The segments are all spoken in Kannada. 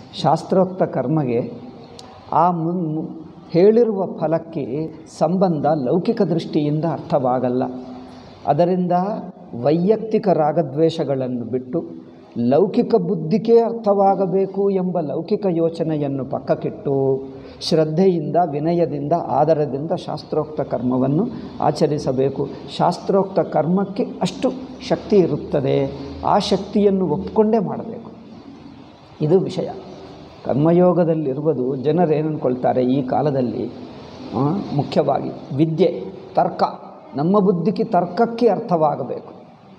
ಶಾಸ್ತ್ರೋಕ್ತ ಕರ್ಮಗೆ ಆ ಮುನ್ ಮು- ಹೇಳಿರುವ ಫಲಕ್ಕೆ ಸಂಬಂಧ ಲೌಕಿಕ ದೃಷ್ಟಿಯಿಂದ ಅರ್ಥವಾಗಲ್ಲ ಅದರಿಂದ ವೈಯಕ್ತಿಕ ರಾಗದ್ವೇಷಗಳನ್ನು ಬಿಟ್ಟು ಲೌಕಿಕ ಬುದ್ಧಿಗೆ ಅರ್ಥವಾಗಬೇಕು ಎಂಬ ಲೌಕಿಕ ಯೋಚನೆಯನ್ನು ಪಕ್ಕಕ್ಕಿಟ್ಟು ಶ್ರದ್ಧೆಯಿಂದ ವಿನಯದಿಂದ ಆದರದಿಂದ ಶಾಸ್ತ್ರೋಕ್ತ ಕರ್ಮವನ್ನು ಆಚರಿಸಬೇಕು ಶಾಸ್ತ್ರೋಕ್ತ ಕರ್ಮಕ್ಕೆ ಅಷ್ಟು ಶಕ್ತಿ ಇರುತ್ತದೆ ಆ ಶಕ್ತಿಯನ್ನು ಒಪ್ಪಿಕೊಂಡೇ ಮಾಡಬೇಕು ಇದು ವಿಷಯ ಕರ್ಮಯೋಗದಲ್ಲಿರುವುದು ಜನರು ಏನು ಅಂದ್ಕೊಳ್ತಾರೆ ಈ ಕಾಲದಲ್ಲಿ ಆ, ಮುಖ್ಯವಾಗಿ ವಿದ್ಯೆ ತರ್ಕ ನಮ್ಮ ಬುದ್ಧಿಗೆ ತರ್ಕಕ್ಕೆ ಅರ್ಥವಾಗಬೇಕು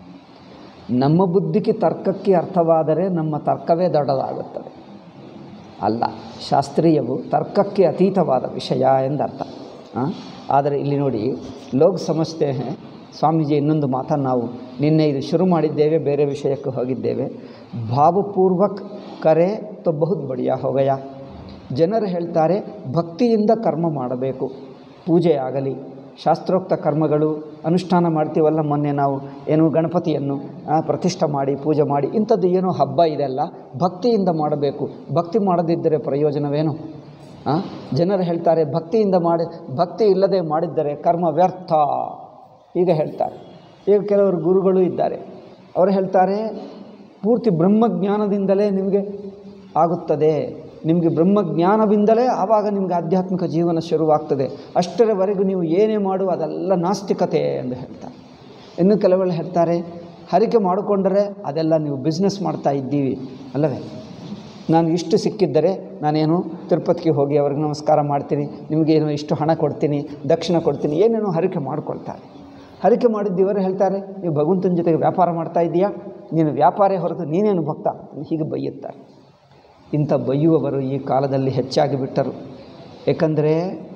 ನಮ್ಮ ಬುದ್ಧಿಗೆ ತರ್ಕಕ್ಕೆ ಅರ್ಥವಾದರೆ ನಮ್ಮ ತರ್ಕವೇ ದೊಡ್ಡದಾಗುತ್ತದೆ ಅಲ್ಲ ಶಾಸ್ತ್ರೀಯವು ತರ್ಕಕ್ಕೆ ಅತೀತವಾದ ವಿಷಯ ಎಂದರ್ಥ ಆ? ಆದರೆ ಇಲ್ಲಿ ನೋಡಿ ಲೋಕ್ ಸಮಸ್ತೆ ಹೇ ಸ್ವಾಮೀಜಿ ಇನ್ನೊಂದು ಮಾತನ್ನು ನಾವು ನಿನ್ನೆ ಇದು ಶುರು ಮಾಡಿದ್ದೇವೆ ಬೇರೆ ವಿಷಯಕ್ಕೆ ಹೋಗಿದ್ದೇವೆ ಭಾವಪೂರ್ವಕ್ ಕರೆ ತೊ ಬಹುತ್ ಬಡಿಯ ಹೋಗಯ ಜನರು ಹೇಳ್ತಾರೆ ಭಕ್ತಿಯಿಂದ ಕರ್ಮ ಮಾಡಬೇಕು ಪೂಜೆ ಆಗಲಿ ಶಾಸ್ತ್ರೋಕ್ತ ಕರ್ಮಗಳು ಅನುಷ್ಠಾನ ಮಾಡ್ತೀವಲ್ಲ ಮೊನ್ನೆ ನಾವು ಏನು ಗಣಪತಿಯನ್ನು ಆ, ಪ್ರತಿಷ್ಠೆ ಮಾಡಿ ಪೂಜೆ ಮಾಡಿ ಇಂಥದ್ದು ಏನೋ ಹಬ್ಬ ಇದೆಲ್ಲ ಭಕ್ತಿಯಿಂದ ಮಾಡಬೇಕು ಭಕ್ತಿ ಮಾಡದಿದ್ದರೆ ಪ್ರಯೋಜನವೇನು ಆ? ಜನರು ಹೇಳ್ತಾರೆ ಭಕ್ತಿಯಿಂದ ಮಾಡಿ ಭಕ್ತಿ ಇಲ್ಲದೆ ಮಾಡಿದ್ದರೆ ಕರ್ಮ ವ್ಯರ್ಥ ಹೀಗೆ ಹೇಳ್ತಾರೆ ಈಗ ಕೆಲವರು ಗುರುಗಳು ಇದ್ದಾರೆ ಅವರು ಹೇಳ್ತಾರೆ ಪೂರ್ತಿ ಬ್ರಹ್ಮಜ್ಞಾನದಿಂದಲೇ ನಿಮಗೆ ಆಗುತ್ತದೆ ನಿಮಗೆ ಬ್ರಹ್ಮಜ್ಞಾನದಿಂದಲೇ ಆವಾಗ ನಿಮಗೆ ಆಧ್ಯಾತ್ಮಿಕ ಜೀವನ ಶುರುವಾಗ್ತದೆ ಅಷ್ಟರವರೆಗೂ ನೀವು ಏನೇ ಮಾಡು ಅದೆಲ್ಲ ನಾಸ್ತಿಕತೆ ಎಂದು ಹೇಳ್ತಾರೆ ಇನ್ನು ಕೆಲವರು ಹೇಳ್ತಾರೆ ಹರಿಕೆ ಮಾಡಿಕೊಂಡರೆ ಅದೆಲ್ಲ ನೀವು ಬಿಸ್ನೆಸ್ ಮಾಡ್ತಾ ಇದ್ದೀವಿ ಅಲ್ಲವೇ ನಾನು ಇಷ್ಟು ಸಿಕ್ಕಿದ್ದರೆ ನಾನೇನು ತಿರುಪತಿಗೆ ಹೋಗಿ ಅವ್ರಿಗೆ ನಮಸ್ಕಾರ ಮಾಡ್ತೀನಿ ನಿಮಗೇನು ಇಷ್ಟು ಹಣ ಕೊಡ್ತೀನಿ ದಕ್ಷಿಣ ಕೊಡ್ತೀನಿ ಏನೇನೋ ಹರಿಕೆ ಮಾಡ್ಕೊಳ್ತಾರೆ ಹರಿಕೆ ಮಾಡಿದ್ದೀವರು ಹೇಳ್ತಾರೆ ನೀವು ಭಗವಂತನ ಜೊತೆಗೆ ವ್ಯಾಪಾರ ಮಾಡ್ತಾ ಇದ್ದೀಯಾ ನೀನು ವ್ಯಾಪಾರೇ ಹೊರತು ನೀನೇನು ಭಕ್ತ ಹೀಗೆ ಬೈಯುತ್ತಾರೆ ಇಂಥ ಬೈಯುವವರು ಈ ಕಾಲದಲ್ಲಿ ಹೆಚ್ಚಾಗಿ ಬಿಟ್ಟರು ಏಕೆಂದರೆ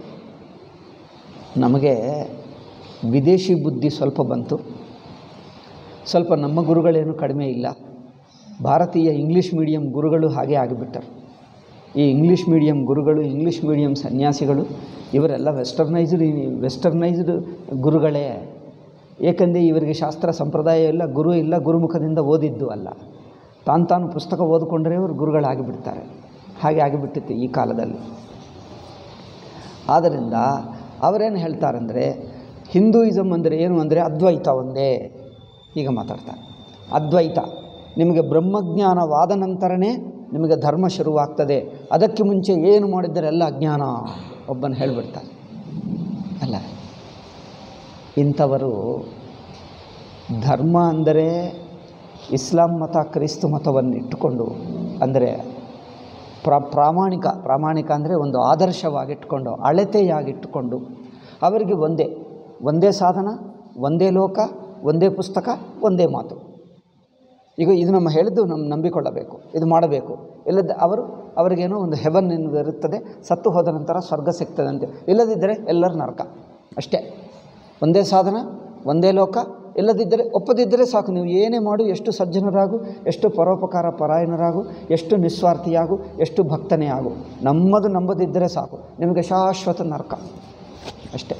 ನಮಗೆ ವಿದೇಶಿ ಬುದ್ಧಿ ಸ್ವಲ್ಪ ಬಂತು ಸ್ವಲ್ಪ ನಮ್ಮ ಗುರುಗಳೇನು ಕಡಿಮೆ ಇಲ್ಲ ಭಾರತೀಯ ಇಂಗ್ಲೀಷ್ ಮೀಡಿಯಂ ಗುರುಗಳು ಹಾಗೆ ಆಗಿಬಿಟ್ಟರು ಈ ಇಂಗ್ಲೀಷ್ ಮೀಡಿಯಂ ಗುರುಗಳು ಇಂಗ್ಲೀಷ್ ಮೀಡಿಯಂ ಸನ್ಯಾಸಿಗಳು ಇವರೆಲ್ಲ ವೆಸ್ಟರ್ನೈಸ್ಡ್ ವೆಸ್ಟರ್ನೈಸ್ಡ್ ಗುರುಗಳೇ ಏಕೆಂದರೆ ಇವರಿಗೆ ಶಾಸ್ತ್ರ ಸಂಪ್ರದಾಯ ಇಲ್ಲ ಗುರು ಇಲ್ಲ ಗುರುಮುಖದಿಂದ ಓದಿದ್ದು ಅಲ್ಲ ತಾನು ತಾನು ಪುಸ್ತಕ ಓದಿಕೊಂಡರೆ ಇವರು ಗುರುಗಳಾಗಿಬಿಡ್ತಾರೆ ಹಾಗೆ ಆಗಿಬಿಟ್ಟಿತ್ತು ಈ ಕಾಲದಲ್ಲಿ ಆದ್ದರಿಂದ ಅವರೇನು ಹೇಳ್ತಾರಂದರೆ ಹಿಂದೂಯಿಸಮ್ ಅಂದರೆ ಏನು ಅಂದರೆ ಅದ್ವೈತ ಒಂದೇ ಈಗ ಮಾತಾಡ್ತಾರೆ ಅದ್ವೈತ ನಿಮಗೆ ಬ್ರಹ್ಮಜ್ಞಾನವಾದ ನಂತರನೇ ನಿಮಗೆ ಧರ್ಮ ಶುರುವಾಗ್ತದೆ ಅದಕ್ಕೆ ಮುಂಚೆ ಏನು ಮಾಡಿದ್ದರೆ ಎಲ್ಲ ಅಜ್ಞಾನ ಒಬ್ಬನು ಹೇಳಿಬಿಡ್ತಾನೆ ಅಲ್ಲ ಇಂಥವರು ಧರ್ಮ ಅಂದರೆ ಇಸ್ಲಾಂ ಮತ ಕ್ರಿಸ್ತು ಮತವನ್ನು ಇಟ್ಟುಕೊಂಡು ಅಂದರೆ ಪ್ರ ಪ್ರಾಮಾಣಿಕ ಪ್ರಾಮಾಣಿಕ ಅಂದರೆ ಒಂದು ಆದರ್ಶವಾಗಿಟ್ಕೊಂಡು ಅಳತೆಯಾಗಿಟ್ಟುಕೊಂಡು ಅವರಿಗೆ ಒಂದೇ ಒಂದೇ ಸಾಧನ ಒಂದೇ ಲೋಕ ಒಂದೇ ಪುಸ್ತಕ ಒಂದೇ ಮಾತು ಈಗ ಇದು ನಮ್ಮ ಹೇಳಿದ್ದು ನಮ್ಮ ನಂಬಿಕೊಳ್ಳಬೇಕು ಇದು ಮಾಡಬೇಕು ಇಲ್ಲದ ಅವರು ಅವರಿಗೇನೋ ಒಂದು ಹೆವನ್ ಎನ್ನುವುದು ಇರುತ್ತದೆ ಸತ್ತು ಹೋದ ನಂತರ ಸ್ವರ್ಗ ಸಿಗ್ತದೆ ಅಂತ ಇಲ್ಲದಿದ್ದರೆ ಎಲ್ಲರೂ ನರಕ ಅಷ್ಟೇ ಒಂದೇ ಸಾಧನ ಒಂದೇ ಲೋಕ ಇಲ್ಲದಿದ್ದರೆ ಒಪ್ಪದಿದ್ದರೆ ಸಾಕು ನೀವು ಏನೇ ಮಾಡು ಎಷ್ಟು ಸಜ್ಜನರಾಗು ಎಷ್ಟು ಪರೋಪಕಾರ ಪರಾಯಣರಾಗು ಎಷ್ಟು ನಿಸ್ವಾರ್ಥಿಯಾಗು ಎಷ್ಟು ಭಕ್ತನೇ ಆಗು ನಮ್ಮದು ನಂಬದಿದ್ದರೆ ಸಾಕು ನಿಮಗೆ ಶಾಶ್ವತ ನರಕ ಅಷ್ಟೇ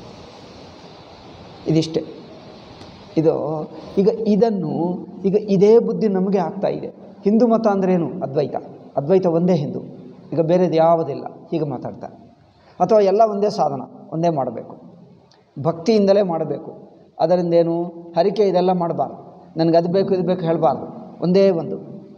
ಇದಿಷ್ಟೇ ಇದು ಈಗ ಇದನ್ನು ಈಗ ಇದೇ ಬುದ್ಧಿ ನಮಗೆ ಆಗ್ತಾ ಇದೆ ಹಿಂದೂ ಮತ ಅಂದ್ರೇನು ಅದ್ವೈತ ಅದ್ವೈತ ಒಂದೇ ಹಿಂದೂ ಈಗ ಬೇರೆದು ಯಾವುದಿಲ್ಲ ಹೀಗೆ ಮಾತಾಡ್ತಾರೆ ಅಥವಾ ಎಲ್ಲ ಒಂದೇ ಸಾಧನ ಒಂದೇ ಮಾಡಬೇಕು ಭಕ್ತಿಯಿಂದಲೇ ಮಾಡಬೇಕು ಅದರಿಂದ ಏನು ಹರಿಕೆ ಇದೆಲ್ಲ ಮಾಡಬಾರ್ದು ನನಗೆ ಅದು ಬೇಕು ಇದು ಬೇಕು ಹೇಳಬಾರ್ದು ಒಂದೇ ಒಂದು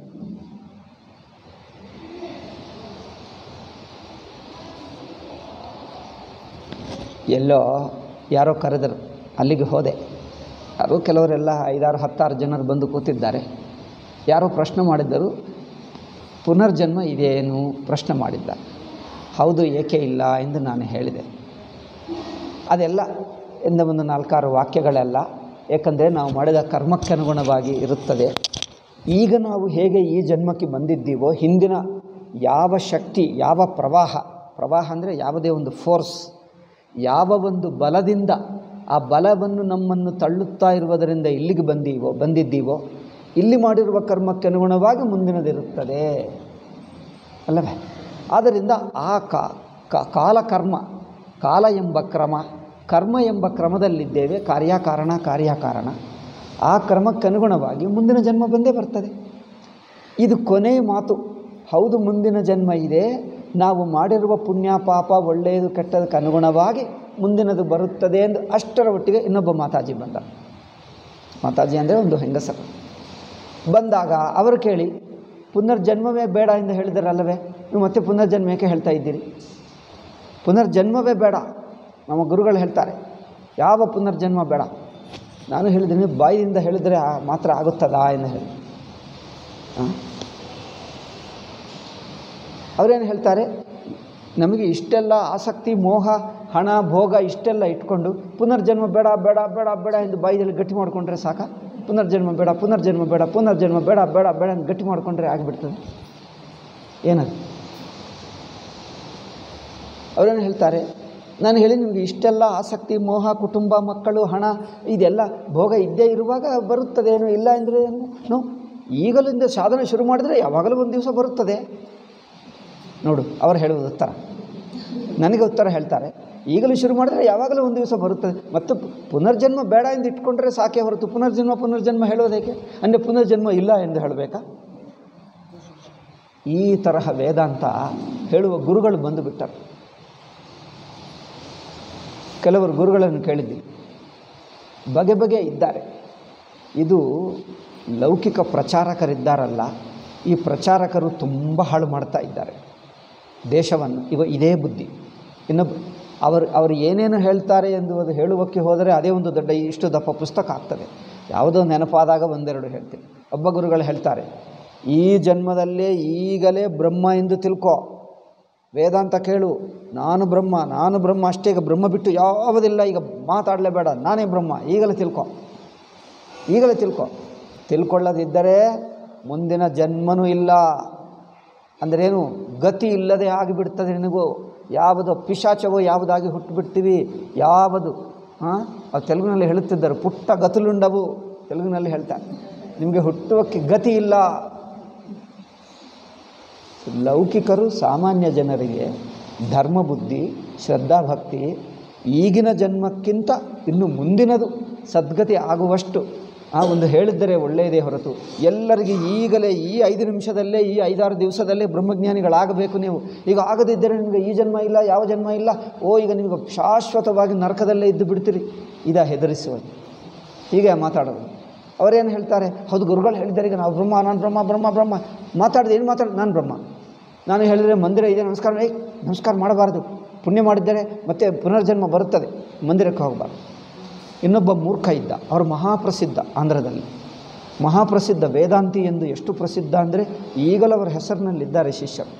ಎಲ್ಲೋ ಯಾರೋ ಕರೆದರು ಅಲ್ಲಿಗೆ ಹೋದೆ ಯಾರೋ ಕೆಲವರೆಲ್ಲ ಐದಾರು ಹತ್ತಾರು ಜನರು ಬಂದು ಕೂತಿದ್ದಾರೆ ಯಾರೋ ಪ್ರಶ್ನೆ ಮಾಡಿದ್ದರು ಪುನರ್ಜನ್ಮ ಇದೇನು ಪ್ರಶ್ನೆ ಮಾಡಿದ್ದ ಹೌದು ಏಕೆ ಇಲ್ಲ ಎಂದು ನಾನು ಹೇಳಿದೆ ಅದೆಲ್ಲ ಎಂದ ಒಂದು ನಾಲ್ಕಾರು ವಾಕ್ಯಗಳೆಲ್ಲ ಏಕೆಂದರೆ ನಾವು ಮಾಡಿದ ಕರ್ಮಕ್ಕೆ ಅನುಗುಣವಾಗಿ ಇರುತ್ತದೆ ಈಗ ನಾವು ಹೇಗೆ ಈ ಜನ್ಮಕ್ಕೆ ಬಂದಿದ್ದೀವೋ ಹಿಂದಿನ ಯಾವ ಶಕ್ತಿ ಯಾವ ಪ್ರವಾಹ ಪ್ರವಾಹ ಅಂದರೆ ಯಾವುದೇ ಒಂದು ಫೋರ್ಸ್ ಯಾವ ಒಂದು ಬಲದಿಂದ ಆ ಬಲವನ್ನು ನಮ್ಮನ್ನು ತಳ್ಳುತ್ತಾ ಇರುವುದರಿಂದ ಇಲ್ಲಿಗೆ ಬಂದೀವೋ ಬಂದಿದ್ದೀವೋ ಇಲ್ಲಿ ಮಾಡಿರುವ ಕರ್ಮಕ್ಕೆ ಅನುಗುಣವಾಗಿ ಮುಂದಿನದಿರುತ್ತದೆ ಅಲ್ಲವೇ ಆದ್ದರಿಂದ ಆ ಕಾ ಕಾ- ಕಾಲಕರ್ಮ ಕಾಲ ಎಂಬ ಕ್ರಮ ಕರ್ಮ ಎಂಬ ಕ್ರಮದಲ್ಲಿದ್ದೇವೆ ಕಾರ್ಯಕಾರಣ ಕಾರ್ಯಕಾರಣ ಆ ಕ್ರಮಕ್ಕನುಗುಣವಾಗಿ ಮುಂದಿನ ಜನ್ಮ ಬಂದೇ ಬರ್ತದೆ ಇದು ಕೊನೆಯ ಮಾತು ಹೌದು ಮುಂದಿನ ಜನ್ಮ ಇದೆ ನಾವು ಮಾಡಿರುವ ಪುಣ್ಯ ಪಾಪ ಒಳ್ಳೆಯದು ಕೆಟ್ಟದಕ್ಕೆ ಅನುಗುಣವಾಗಿ ಮುಂದಿನದು ಬರುತ್ತದೆ ಎಂದು ಅಷ್ಟರ ಒಟ್ಟಿಗೆ ಇನ್ನೊಬ್ಬ ಮಾತಾಜಿ ಬಂದ ಮಾತಾಜಿ ಅಂದರೆ ಒಂದು ಹೆಂಗಸರು ಬಂದಾಗ ಅವರು ಕೇಳಿ ಪುನರ್ಜನ್ಮವೇ ಬೇಡ ಎಂದು ಹೇಳಿದರಲ್ಲವೇ ನೀವು ಮತ್ತೆ ಪುನರ್ಜನ್ಮ ಏಕೆ ಹೇಳ್ತಾ ಇದ್ದೀರಿ ಪುನರ್ಜನ್ಮವೇ ಬೇಡ ನಮ್ಮ ಗುರುಗಳು ಹೇಳ್ತಾರೆ ಯಾವ ಪುನರ್ಜನ್ಮ ಬೇಡ ನಾನು ಹೇಳಿದ್ದೀನಿ ಬಾಯಿಯಿಂದ ಹೇಳಿದರೆ ಆ- ಮಾತ್ರ ಆಗುತ್ತದಾ ಎಂದು ಹೇಳಿ ಹಾಂ ಅವರೇನು ಹೇಳ್ತಾರೆ ನಮಗೆ ಇಷ್ಟೆಲ್ಲ ಆಸಕ್ತಿ ಮೋಹ ಹಣ ಭೋಗ ಇಷ್ಟೆಲ್ಲ ಇಟ್ಕೊಂಡು ಪುನರ್ಜನ್ಮ ಬೇಡ ಬೇಡ ಬೇಡ ಬೇಡ ಎಂದು ಬಾಯಿದಲ್ಲಿ ಗಟ್ಟಿ ಮಾಡಿಕೊಂಡ್ರೆ ಸಾಕ ಪುನರ್ಜನ್ಮ ಬೇಡ ಪುನರ್ಜನ್ಮ ಬೇಡ ಪುನರ್ಜನ್ಮ ಬೇಡ ಬೇಡ ಬೇಡ ಅಂತ ಗಟ್ಟಿ ಮಾಡಿಕೊಂಡ್ರೆ ಆಗಿಬಿಡ್ತದೆ ಏನದು ಅವರೇನು ಹೇಳ್ತಾರೆ ನಾನು ಹೇಳಿ ನಿಮಗೆ ಇಷ್ಟೆಲ್ಲ ಆಸಕ್ತಿ ಮೋಹ ಕುಟುಂಬ ಮಕ್ಕಳು ಹಣ ಇದೆಲ್ಲ ಭೋಗ ಇದ್ದೇ ಇರುವಾಗ ಬರುತ್ತದೆ ಏನು ಇಲ್ಲ ಅಂದರೆ ಏನು ನೋ ಈಗಲಿಂದ ಸಾಧನೆ ಶುರು ಮಾಡಿದರೆ ಯಾವಾಗಲೂ ಒಂದು ದಿವಸ ಬರುತ್ತದೆ ನೋಡು ಅವರು ಹೇಳುವುದು ಉತ್ತರ ನನಗೆ ಉತ್ತರ ಹೇಳ್ತಾರೆ ಈಗಲೂ ಶುರು ಮಾಡಿದ್ರೆ ಯಾವಾಗಲೂ ಒಂದು ದಿವಸ ಬರುತ್ತದೆ ಮತ್ತು ಪುನರ್ಜನ್ಮ ಬೇಡ ಎಂದು ಇಟ್ಕೊಂಡ್ರೆ ಸಾಕೆ ಹೊರತು ಪುನರ್ಜನ್ಮ ಪುನರ್ಜನ್ಮ ಹೇಳೋದೇಕೆ ಅಂದರೆ ಪುನರ್ಜನ್ಮ ಇಲ್ಲ ಎಂದು ಹೇಳಬೇಕಾ ಈ ತರಹ ವೇದಾಂತ ಹೇಳುವ ಗುರುಗಳು ಬಂದು ಬಿಟ್ಟರು ಕೆಲವರು ಗುರುಗಳನ್ನು ಕೇಳಿದ್ದೀವಿ ಬಗೆ ಬಗೆ ಇದ್ದಾರೆ ಇದು ಲೌಕಿಕ ಪ್ರಚಾರಕರಿದ್ದಾರಲ್ಲ ಈ ಪ್ರಚಾರಕರು ತುಂಬ ಹಾಳು ಮಾಡ್ತಾ ಇದ್ದಾರೆ ದೇಶವನ್ನು ಇವ ಇದೇ ಬುದ್ಧಿ ಇನ್ನೊಬ್ಬ ಅವರು ಅವರು ಏನೇನು ಹೇಳ್ತಾರೆ ಎಂದು ಅದು ಹೇಳುವಕ್ಕೆ ಹೋದರೆ ಅದೇ ಒಂದು ದೊಡ್ಡ ಇಷ್ಟು ದಪ್ಪ ಪುಸ್ತಕ ಆಗ್ತದೆ ಯಾವುದೋ ನೆನಪಾದಾಗ ಒಂದೆರಡು ಹೇಳ್ತೀನಿ ಒಬ್ಬ ಗುರುಗಳು ಹೇಳ್ತಾರೆ ಈ ಜನ್ಮದಲ್ಲೇ ಈಗಲೇ ಬ್ರಹ್ಮ ಎಂದು ತಿಳ್ಕೋ ವೇದಾಂತ ಕೇಳು ನಾನು ಬ್ರಹ್ಮ ನಾನು ಬ್ರಹ್ಮ ಅಷ್ಟೇ ಈಗ ಬ್ರಹ್ಮ ಬಿಟ್ಟು ಯಾವುದಿಲ್ಲ ಈಗ ಮಾತಾಡಲೇಬೇಡ ನಾನೇ ಬ್ರಹ್ಮ ಈಗಲೇ ತಿಳ್ಕೊ ಈಗಲೇ ತಿಳ್ಕೊ ತಿಳ್ಕೊಳ್ಳದಿದ್ದರೆ ಮುಂದಿನ ಜನ್ಮನೂ ಇಲ್ಲ ಅಂದ್ರೇನು ಗತಿ ಇಲ್ಲದೆ ಆಗಿಬಿಡ್ತದೆ ನಿನಗೂ ಯಾವುದು ಪಿಶಾಚವೋ ಯಾವುದಾಗಿ ಹುಟ್ಟುಬಿಡ್ತೀವಿ ಯಾವುದು ಹಾಂ ಅದು ತೆಲುಗಿನಲ್ಲಿ ಹೇಳುತ್ತಿದ್ದರು ಪುಟ್ಟ ಗತುಲುಂಡವು ತೆಲುಗಿನಲ್ಲಿ ಹೇಳ್ತಾರೆ ನಿಮಗೆ ಹುಟ್ಟುವಕ್ಕೆ ಗತಿ ಇಲ್ಲ ಲೌಕಿಕರು ಸಾಮಾನ್ಯ ಜನರಿಗೆ ಧರ್ಮ ಬುದ್ಧಿ ಶ್ರದ್ಧಾಭಕ್ತಿ ಈಗಿನ ಜನ್ಮಕ್ಕಿಂತ ಇನ್ನು ಮುಂದಿನದು ಸದ್ಗತಿ ಆಗುವಷ್ಟು ಆ ಒಂದು ಹೇಳಿದ್ದರೆ ಒಳ್ಳೆಯದೇ ಹೊರತು ಎಲ್ಲರಿಗೆ ಈಗಲೇ ಈ ಐದು ನಿಮಿಷದಲ್ಲೇ ಈ ಐದಾರು ದಿವಸದಲ್ಲೇ ಬ್ರಹ್ಮಜ್ಞಾನಿಗಳಾಗಬೇಕು ನೀವು ಈಗ ಆಗದಿದ್ದರೆ ನಿಮಗೆ ಈ ಜನ್ಮ ಇಲ್ಲ ಯಾವ ಜನ್ಮ ಇಲ್ಲ ಓ ಈಗ ನಿಮಗೆ ಶಾಶ್ವತವಾಗಿ ನರಕದಲ್ಲೇ ಇದ್ದು ಬಿಡ್ತೀರಿ ಇದ ಹೆದರಿಸುವುದು ಹೀಗೆ ಮಾತಾಡೋದು ಅವರೇನು ಹೇಳ್ತಾರೆ ಹೌದು ಗುರುಗಳು ಹೇಳಿದ್ದಾರೆ ಈಗ ನಾವು ಬ್ರಹ್ಮ ನಾನು ಬ್ರಹ್ಮ ಬ್ರಹ್ಮ ಬ್ರಹ್ಮ ಮಾತಾಡಿದೆ ಏನು ಮಾತಾಡ ನಾನು ಬ್ರಹ್ಮ ನಾನು ಹೇಳಿದರೆ ಮಂದಿರ ಇದೆ ನಮಸ್ಕಾರ ಏಯ್ ನಮಸ್ಕಾರ ಮಾಡಬಾರ್ದು ಪುಣ್ಯ ಮಾಡಿದ್ದರೆ ಮತ್ತೆ ಪುನರ್ಜನ್ಮ ಬರುತ್ತದೆ ಮಂದಿರಕ್ಕೆ ಹೋಗಬಾರ್ದು ಇನ್ನೊಬ್ಬ ಮೂರ್ಖ ಇದ್ದ ಅವರು ಮಹಾಪ್ರಸಿದ್ಧ ಆಂಧ್ರದಲ್ಲಿ ಮಹಾಪ್ರಸಿದ್ಧ ವೇದಾಂತಿ ಎಂದು ಎಷ್ಟು ಪ್ರಸಿದ್ಧ ಅಂದರೆ ಈಗಲೂ ಅವರ ಹೆಸರಿನಲ್ಲಿದ್ದಾರೆ ಶಿಷ್ಯರು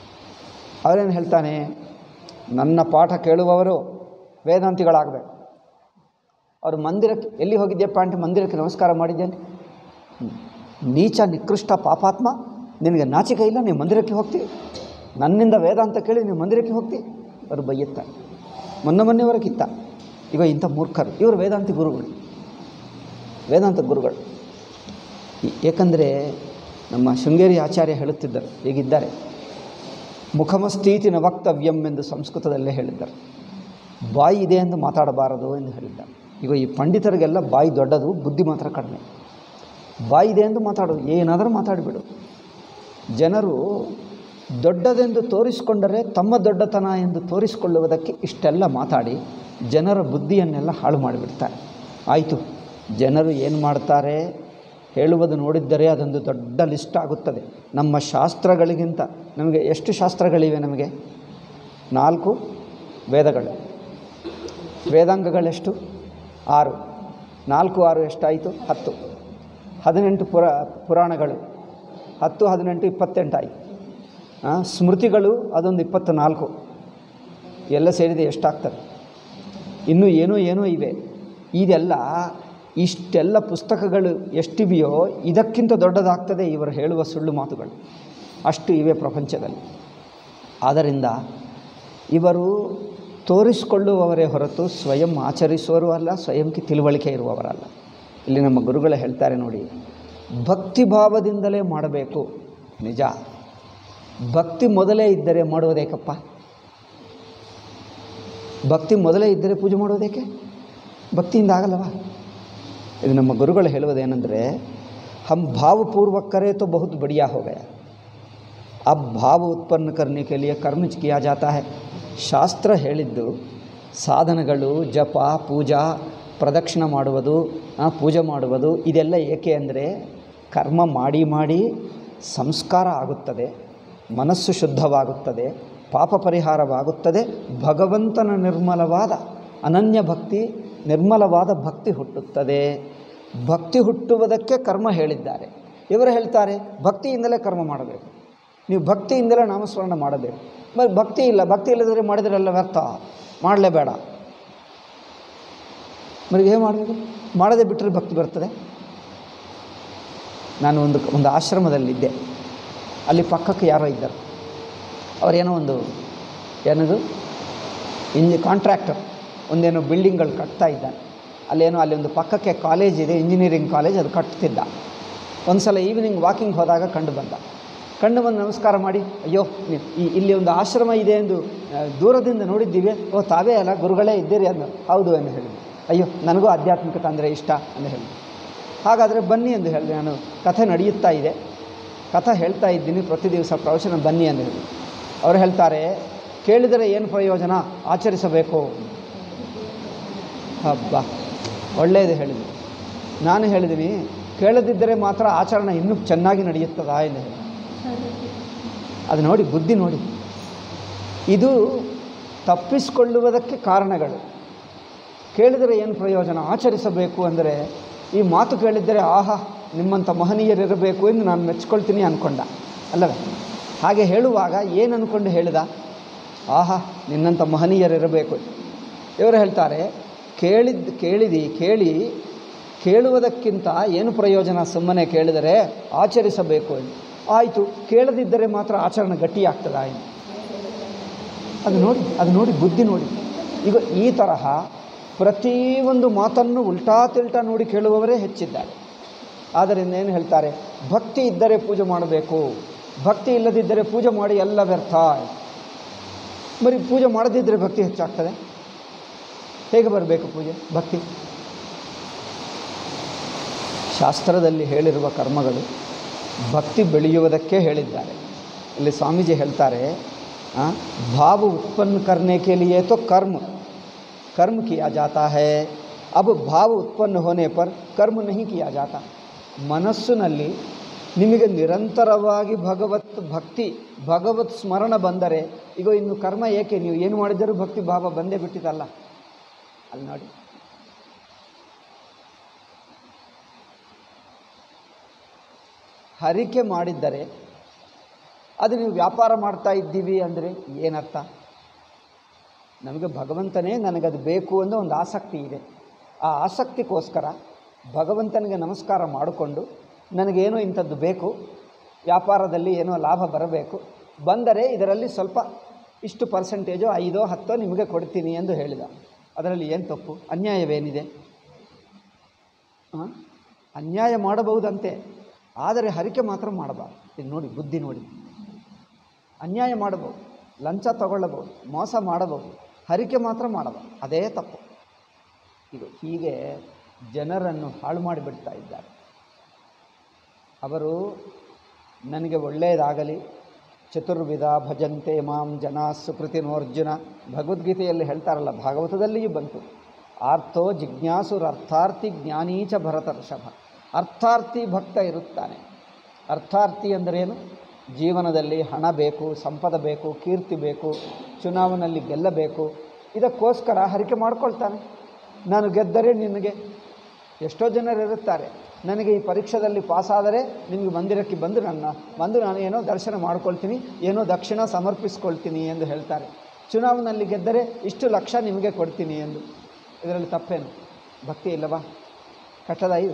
ಅವರೇನು ಹೇಳ್ತಾನೆ ನನ್ನ ಪಾಠ ಕೇಳುವವರು ವೇದಾಂತಿಗಳಾಗಬೇಕು ಅವರು ಮಂದಿರಕ್ಕೆ ಎಲ್ಲಿ ಹೋಗಿದ್ಯಪ್ಪ ಅಂತ ಮಂದಿರಕ್ಕೆ ನಮಸ್ಕಾರ ಮಾಡಿದ್ದೇನೆ ಹ್ಮ್. ನೀಚ ನಿಕೃಷ್ಟ ಪಾಪಾತ್ಮ ನಿನಗೆ ನಾಚಿಕೆ ಇಲ್ಲ ನೀವು ಮಂದಿರಕ್ಕೆ ಹೋಗ್ತಿ ನನ್ನಿಂದ ವೇದಾಂತ ಕೇಳಿ ನೀವು ಮಂದಿರಕ್ಕೆ ಹೋಗ್ತಿ ಅವರು ಬೈಯುತ್ತಾರೆ ಮೊನ್ನೆ ಮೊನ್ನೆವರೆಗಿತ್ತ ಈಗ ಇಂಥ ಮೂರ್ಖರು ಇವರು ವೇದಾಂತಿ ಗುರುಗಳು ವೇದಾಂತ ಗುರುಗಳು ಈ- ಏಕೆಂದರೆ ನಮ್ಮ ಶೃಂಗೇರಿ ಆಚಾರ್ಯ ಹೇಳುತ್ತಿದ್ದರು ಹೀಗಿದ್ದಾರೆ ಮುಖಮಸ್ಥೀತಿ ನ ವಕ್ತವ್ಯಂ ಎಂದು ಸಂಸ್ಕೃತದಲ್ಲೇ ಹೇಳಿದ್ದಾರೆ ಬಾಯಿ ಇದೆ ಎಂದು ಮಾತಾಡಬಾರದು ಎಂದು ಹೇಳಿದ್ದಾರೆ ಈಗ ಈ ಪಂಡಿತರಿಗೆಲ್ಲ ಬಾಯಿ ದೊಡ್ಡದು ಬುದ್ಧಿ ಮಾತ್ರ ಕಡಿಮೆ ಬಾಯಿ ಇದೆ ಎಂದು ಮಾತಾಡೋದು ಏನಾದರೂ ಮಾತಾಡಿಬಿಡು ಜನರು ದೊಡ್ಡದೆಂದು ತೋರಿಸಿಕೊಂಡರೆ ತಮ್ಮ ದೊಡ್ಡತನ ಎಂದು ತೋರಿಸಿಕೊಳ್ಳುವುದಕ್ಕೆ ಇಷ್ಟೆಲ್ಲ ಮಾತಾಡಿ ಜನರ ಬುದ್ಧಿಯನ್ನೆಲ್ಲ ಹಾಳು ಮಾಡಿಬಿಡ್ತಾರೆ ಆಯಿತು ಜನರು ಏನು ಮಾಡ್ತಾರೆ ಹೇಳುವುದು ನೋಡಿದ್ದರೆ ಅದೊಂದು ದೊಡ್ಡ ಲಿಸ್ಟ್ ಆಗುತ್ತದೆ ನಮ್ಮ ಶಾಸ್ತ್ರಗಳಿಗಿಂತ ನಮಗೆ ಎಷ್ಟು ಶಾಸ್ತ್ರಗಳಿವೆ ನಮಗೆ ನಾಲ್ಕು ವೇದಗಳು ವೇದಾಂಗಗಳೆಷ್ಟು ಆರು ನಾಲ್ಕು ಆರು ಎಷ್ಟಾಯಿತು ಹತ್ತು ಹದಿನೆಂಟು ಪುರ ಪುರಾಣಗಳು ಹತ್ತು ಹದಿನೆಂಟು ಇಪ್ಪತ್ತೆಂಟಾಯಿತು ಆ, ಸ್ಮೃತಿಗಳು ಅದೊಂದು ಇಪ್ಪತ್ತು ನಾಲ್ಕು ಎಲ್ಲ ಸೇರಿದೆ ಎಷ್ಟಾಗ್ತದೆ ಇನ್ನೂ ಏನೋ ಏನೋ ಇವೆ ಇದೆಲ್ಲ ಇಷ್ಟೆಲ್ಲ ಪುಸ್ತಕಗಳು ಎಷ್ಟಿವೆಯೋ ಇದಕ್ಕಿಂತ ದೊಡ್ಡದಾಗ್ತದೆ ಇವರು ಹೇಳುವ ಸುಳ್ಳು ಮಾತುಗಳು ಅಷ್ಟು ಇವೆ ಪ್ರಪಂಚದಲ್ಲಿ ಆದ್ದರಿಂದ ಇವರು ತೋರಿಸಿಕೊಳ್ಳುವವರೇ ಹೊರತು ಸ್ವಯಂ ಆಚರಿಸುವವರು ಅಲ್ಲ ಸ್ವಯಂಕ್ಕೆ ತಿಳುವಳಿಕೆ ಇರುವವರಲ್ಲ ಇಲ್ಲಿ ನಮ್ಮ ಗುರುಗಳೇ ಹೇಳ್ತಾರೆ ನೋಡಿ ಭಕ್ತಿ ಭಾವದಿಂದಲೇ ಮಾಡಬೇಕು ನಿಜ ಭಕ್ತಿ ಮೊದಲೇ ಇದ್ದರೆ ಮಾಡುವುದೇಕಪ್ಪ ಭಕ್ತಿ ಮೊದಲೇ ಇದ್ದರೆ ಪೂಜೆ ಮಾಡೋದೇಕೆ ಭಕ್ತಿಯಿಂದ ಆಗಲ್ಲವಾ ಇದು ನಮ್ಮ ಗುರುಗಳು ಹೇಳುವುದೇನೆಂದರೆ ಹಮ್ ಭಾವಪೂರ್ವಕ ಕರೆ ತೋ ಬಹುತ್ ಬಡಿಯಾ ಹೋ ಗಯ अब भाव उत्पन्न करने के लिए कर्म किया जाता है ಶಾಸ್ತ್ರ ಹೇಳಿದ್ದು ಸಾಧನಗಳು ಜಪ ಪೂಜಾ ಪ್ರದಕ್ಷಿಣ ಮಾಡುವುದು ಆ, ಪೂಜೆ ಮಾಡುವುದು ಇದೆಲ್ಲ ಏಕೆ ಅಂದರೆ ಕರ್ಮ ಮಾಡಿ ಮಾಡಿ ಸಂಸ್ಕಾರ ಆಗುತ್ತದೆ ಮನಸ್ಸು ಶುದ್ಧವಾಗುತ್ತದೆ ಪಾಪ ಪರಿಹಾರವಾಗುತ್ತದೆ ಭಗವಂತನ ನಿರ್ಮಲವಾದ ಅನನ್ಯ ಭಕ್ತಿ ನಿರ್ಮಲವಾದ ಭಕ್ತಿ ಹುಟ್ಟುತ್ತದೆ ಭಕ್ತಿ ಹುಟ್ಟುವುದಕ್ಕೆ ಕರ್ಮ ಹೇಳಿದ್ದಾರೆ ಇವರು ಹೇಳ್ತಾರೆ ಭಕ್ತಿಯಿಂದಲೇ ಕರ್ಮ ಮಾಡಬೇಕು ನೀವು ಭಕ್ತಿಯಿಂದಲೇ ನಾಮಸ್ಮರಣ ಮಾಡಬೇಕು మరి ಭಕ್ತಿ ಇಲ್ಲ ಭಕ್ತಿ ಇಲ್ಲದ್ರೆ ಮಾಡಿದ್ರೆಲ್ಲ ವ್ಯರ್ಥ ಮಾಡಲೇಬೇಡ మరి ಏನು ಮಾಡಬೇಕು ಮಾಡದೆ ಬಿಟ್ಟರೆ ಭಕ್ತಿ ಬರ್ತದೆ ನಾನು ಒಂದು ಒಂದು ಆಶ್ರಮದಲ್ಲಿದ್ದೆ ಅಲ್ಲಿ ಪಕ್ಕಕ್ಕೆ ಯಾರೋ ಇದ್ದರು ಅವರೇನೋ ಒಂದು ಏನದು ಇಂಜಿ ಕಾಂಟ್ರಾಕ್ಟರ್ ಒಂದೇನೋ ಬಿಲ್ಡಿಂಗ್ಗಳು ಕಟ್ತಾ ಇದ್ದಾನೆ ಅಲ್ಲೇನೋ ಅಲ್ಲಿ ಒಂದು ಪಕ್ಕಕ್ಕೆ ಕಾಲೇಜ್ ಇದೆ ಇಂಜಿನಿಯರಿಂಗ್ ಕಾಲೇಜ್ ಅದು ಕಟ್ತಿದ್ದ ಒಂದು ಸಲ ಈವ್ನಿಂಗ್ ವಾಕಿಂಗ್ ಹೋದಾಗ ಕಂಡು ಬಂದ ಕಂಡು ಬಂದು ನಮಸ್ಕಾರ ಮಾಡಿ ಅಯ್ಯೋ ನಿ- ಈ ಇಲ್ಲಿ ಒಂದು ಆಶ್ರಮ ಇದೆ ಎಂದು ಆ, ದೂರದಿಂದ ನೋಡಿದ್ದೀವಿ ಓ ತಾವೇ ಅಲ್ಲ ಗುರುಗಳೇ ಇದ್ದೀರಿ ಅಂದು ಹೌದು ಎಂದು ಹೇಳಿದೆ ಅಯ್ಯೋ ನನಗೂ ಆಧ್ಯಾತ್ಮಿಕತೆ ಅಂದರೆ ಇಷ್ಟ ಅಂತ ಹೇಳಿದೆ ಹಾಗಾದರೆ ಬನ್ನಿ ಎಂದು ಹೇಳಿದೆ ನಾನು ಕಥೆ ನಡೆಯುತ್ತಾ ಇದೆ ಕಥೆ ಹೇಳ್ತಾ ಇದ್ದೀನಿ ಪ್ರತಿ ದಿವಸ ಪ್ರವಚನ ಬನ್ನಿ ಎಂದು ಹೇಳಿ ಅವರು ಹೇಳ್ತಾರೆ ಕೇಳಿದರೆ ಏನು ಪ್ರಯೋಜನ ಆಚರಿಸಬೇಕು ಹಬ್ಬ ಒಳ್ಳೆಯದು ಹೇಳಿದೆ ನಾನು ಹೇಳಿದ್ದೀನಿ ಕೇಳದಿದ್ದರೆ ಮಾತ್ರ ಆಚರಣೆ ಇನ್ನೂ ಚೆನ್ನಾಗಿ ನಡೆಯುತ್ತದಾ ಎಂದು ಹೇಳಿ ಅದು ನೋಡಿ ಬುದ್ಧಿ ನೋಡಿ ಇದು ತಪ್ಪಿಸಿಕೊಳ್ಳುವುದಕ್ಕೆ ಕಾರಣಗಳು ಕೇಳಿದರೆ ಏನು ಪ್ರಯೋಜನ ಆಚರಿಸಬೇಕು ಅಂದರೆ ಈ ಮಾತು ಕೇಳಿದ್ದರೆ ಆಹಾ ನಿಮ್ಮಂಥ ಮಹನೀಯರಿರಬೇಕು ಎಂದು ನಾನು ಮೆಚ್ಕೊಳ್ತೀನಿ ಅಂದ್ಕೊಂಡ ಅಲ್ಲವೇ ಹಾಗೆ ಹೇಳುವಾಗ ಏನು ಅಂದ್ಕೊಂಡು ಹೇಳಿದ ಆಹಾ ನಿನ್ನಂಥ ಮಹನೀಯರಿರಬೇಕು ಇವರು ಹೇಳ್ತಾರೆ ಕೇಳಿದ್ ಕೇಳಿದಿ ಕೇಳಿ ಕೇಳುವುದಕ್ಕಿಂತ ಏನು ಪ್ರಯೋಜನ ಸುಮ್ಮನೆ ಕೇಳಿದರೆ ಆಚರಿಸಬೇಕು ಎಂದು ಆಯಿತು ಕೇಳದಿದ್ದರೆ ಮಾತ್ರ ಆಚರಣೆ ಗಟ್ಟಿಯಾಗ್ತದಾ ಎಂದು ಅದು ನೋಡಿ ಅದು ನೋಡಿ ಬುದ್ಧಿ ನೋಡಿ ಈಗ ಈ ತರಹ ಪ್ರತಿಯೊಂದು ಮಾತನ್ನು ಉಲ್ಟಾ ತಿಲ್ಟಾ ನೋಡಿ ಕೇಳುವವರೇ ಹೆಚ್ಚಿದ್ದಾರೆ ಆದ್ದರಿಂದ ಏನು ಹೇಳ್ತಾರೆ ಭಕ್ತಿ ಇದ್ದರೆ ಪೂಜೆ ಮಾಡಬೇಕು ಭಕ್ತಿ ಇಲ್ಲದಿದ್ದರೆ ಪೂಜೆ ಮಾಡಿ ಎಲ್ಲ ವ್ಯರ್ಥ ಬರೀ ಪೂಜೆ ಮಾಡದಿದ್ದರೆ ಭಕ್ತಿ ಹೆಚ್ಚಾಗ್ತದೆ ಹೇಗೆ ಬರಬೇಕು ಪೂಜೆ ಭಕ್ತಿ ಶಾಸ್ತ್ರದಲ್ಲಿ ಹೇಳಿರುವ ಕರ್ಮಗಳು ಭಕ್ತಿ ಬೆಳೆಯುವುದಕ್ಕೆ ಹೇಳಿದ್ದಾರೆ ಇಲ್ಲಿ ಸ್ವಾಮೀಜಿ ಹೇಳ್ತಾರೆ ಆ, ಭಾವ उत्पन्न करने के लिए तो कर्म कर्म किया जाता है अब ಭಾವ ಉತ್ಪನ್ನ होने पर कर्म नहीं किया जाता ಮನಸ್ಸಿನಲ್ಲಿ ನಿಮಗೆ ನಿರಂತರವಾಗಿ ಭಗವತ್ ಭಕ್ತಿ ಭಗವತ್ ಸ್ಮರಣ ಬಂದರೆ ಈಗ ಇನ್ನು ಕರ್ಮ ಏಕೆ ನೀವು ಏನು ಮಾಡಿದರೂ ಭಕ್ತಿ ಭಾವ ಬಂದೇ ಬಿಟ್ಟಿತಲ್ಲ ಅಲ್ಲಿ ನೋಡಿ ಹರಿಕೆ ಮಾಡಿದ್ದರೆ ಅದು ನೀವು ವ್ಯಾಪಾರ ಮಾಡ್ತಾ ಇದ್ದೀವಿ ಅಂದರೆ ಏನರ್ಥ ನಮಗೆ ಭಗವಂತನೇ ನನಗದು ಬೇಕು ಅನ್ನೋ ಒಂದು ಆಸಕ್ತಿ ಇದೆ ಆ ಆಸಕ್ತಿಗೋಸ್ಕರ ಭಗವಂತನಿಗೆ ನಮಸ್ಕಾರ ಮಾಡಿಕೊಂಡು ನನಗೇನೋ ಇಂಥದ್ದು ಬೇಕು ವ್ಯಾಪಾರದಲ್ಲಿ ಏನೋ ಲಾಭ ಬರಬೇಕು ಬಂದರೆ ಇದರಲ್ಲಿ ಸ್ವಲ್ಪ ಇಷ್ಟು ಪರ್ಸೆಂಟೇಜೋ ಐದೋ ಹತ್ತೋ ನಿಮಗೆ ಕೊಡ್ತೀನಿ ಎಂದು ಹೇಳಿದ ಅದರಲ್ಲಿ ಏನು ತಪ್ಪು ಅನ್ಯಾಯವೇನಿದೆ ಆ? ಅನ್ಯಾಯ ಮಾಡಬಹುದಂತೆ ಆದರೆ ಹರಿಕೆ ಮಾತ್ರ ಮಾಡಬಾರ್ದು ಇದು ನೋಡಿ ಬುದ್ಧಿ ನೋಡಿ ಅನ್ಯಾಯ ಮಾಡಬಹುದು ಲಂಚ ತಗೊಳ್ಳಬಹುದು ಮೋಸ ಮಾಡಬಹುದು ಹರಿಕೆ ಮಾತ್ರ ಮಾಡಬಾರ್ದು ಅದೇ ತಪ್ಪು ಇದು ಹೀಗೆ ಜನರನ್ನು ಹಾಳು ಮಾಡಿಬಿಡ್ತಾ ಇದ್ದಾರೆ ಅವರು ನನಗೆ ಒಳ್ಳೆಯದಾಗಲಿ ಚತುರ್ವಿಧ ಭಜಂತೆ ಮಾಂ ಜನ ಸುಕೃತಿನೋರ್ಜುನ ಭಗವದ್ಗೀತೆಯಲ್ಲಿ ಹೇಳ್ತಾರಲ್ಲ ಭಾಗವತದಲ್ಲಿಯೂ ಬಂತು ಆರ್ಥೋ ಜಿಜ್ಞಾಸುರ ಅರ್ಥಾರ್ಥಿ ಜ್ಞಾನೀಚ ಭರತ ಋಷಭ ಅರ್ಥಾರ್ಥಿ ಭಕ್ತ ಇರುತ್ತಾನೆ ಅರ್ಥಾರ್ಥಿ ಅಂದರೇನು ಜೀವನದಲ್ಲಿ ಹಣ ಬೇಕು ಸಂಪದ ಬೇಕು ಕೀರ್ತಿ ಬೇಕು ಚುನಾವಣೆಯಲ್ಲಿ ಗೆಲ್ಲಬೇಕು ಇದಕ್ಕೋಸ್ಕರ ಹರಿಕೆ ಮಾಡ್ಕೊಳ್ತಾನೆ ನಾನು ಗೆದ್ದರೆ ನಿನಗೆ ಎಷ್ಟೋ ಜನರು ಇರುತ್ತಾರೆ ನನಗೆ ಈ ಪರೀಕ್ಷೆಯಲ್ಲಿ ಪಾಸಾದರೆ ನಿಮಗೆ ಮಂದಿರಕ್ಕೆ ಬಂದು ನನ್ನ ಬಂದು ನಾನು ಏನೋ ದರ್ಶನ ಮಾಡ್ಕೊಳ್ತೀನಿ ಏನೋ ದಕ್ಷಿಣ ಸಮರ್ಪಿಸ್ಕೊಳ್ತೀನಿ ಎಂದು ಹೇಳ್ತಾರೆ ಚುನಾವಣೆಯಲ್ಲಿ ಗೆದ್ದರೆ ಇಷ್ಟು ಲಕ್ಷ ನಿಮಗೆ ಕೊಡ್ತೀನಿ ಎಂದು ಇದರಲ್ಲಿ ತಪ್ಪೇನು ಭಕ್ತಿ ಇಲ್ಲವಾ ಕಟ್ಟದ ಇದು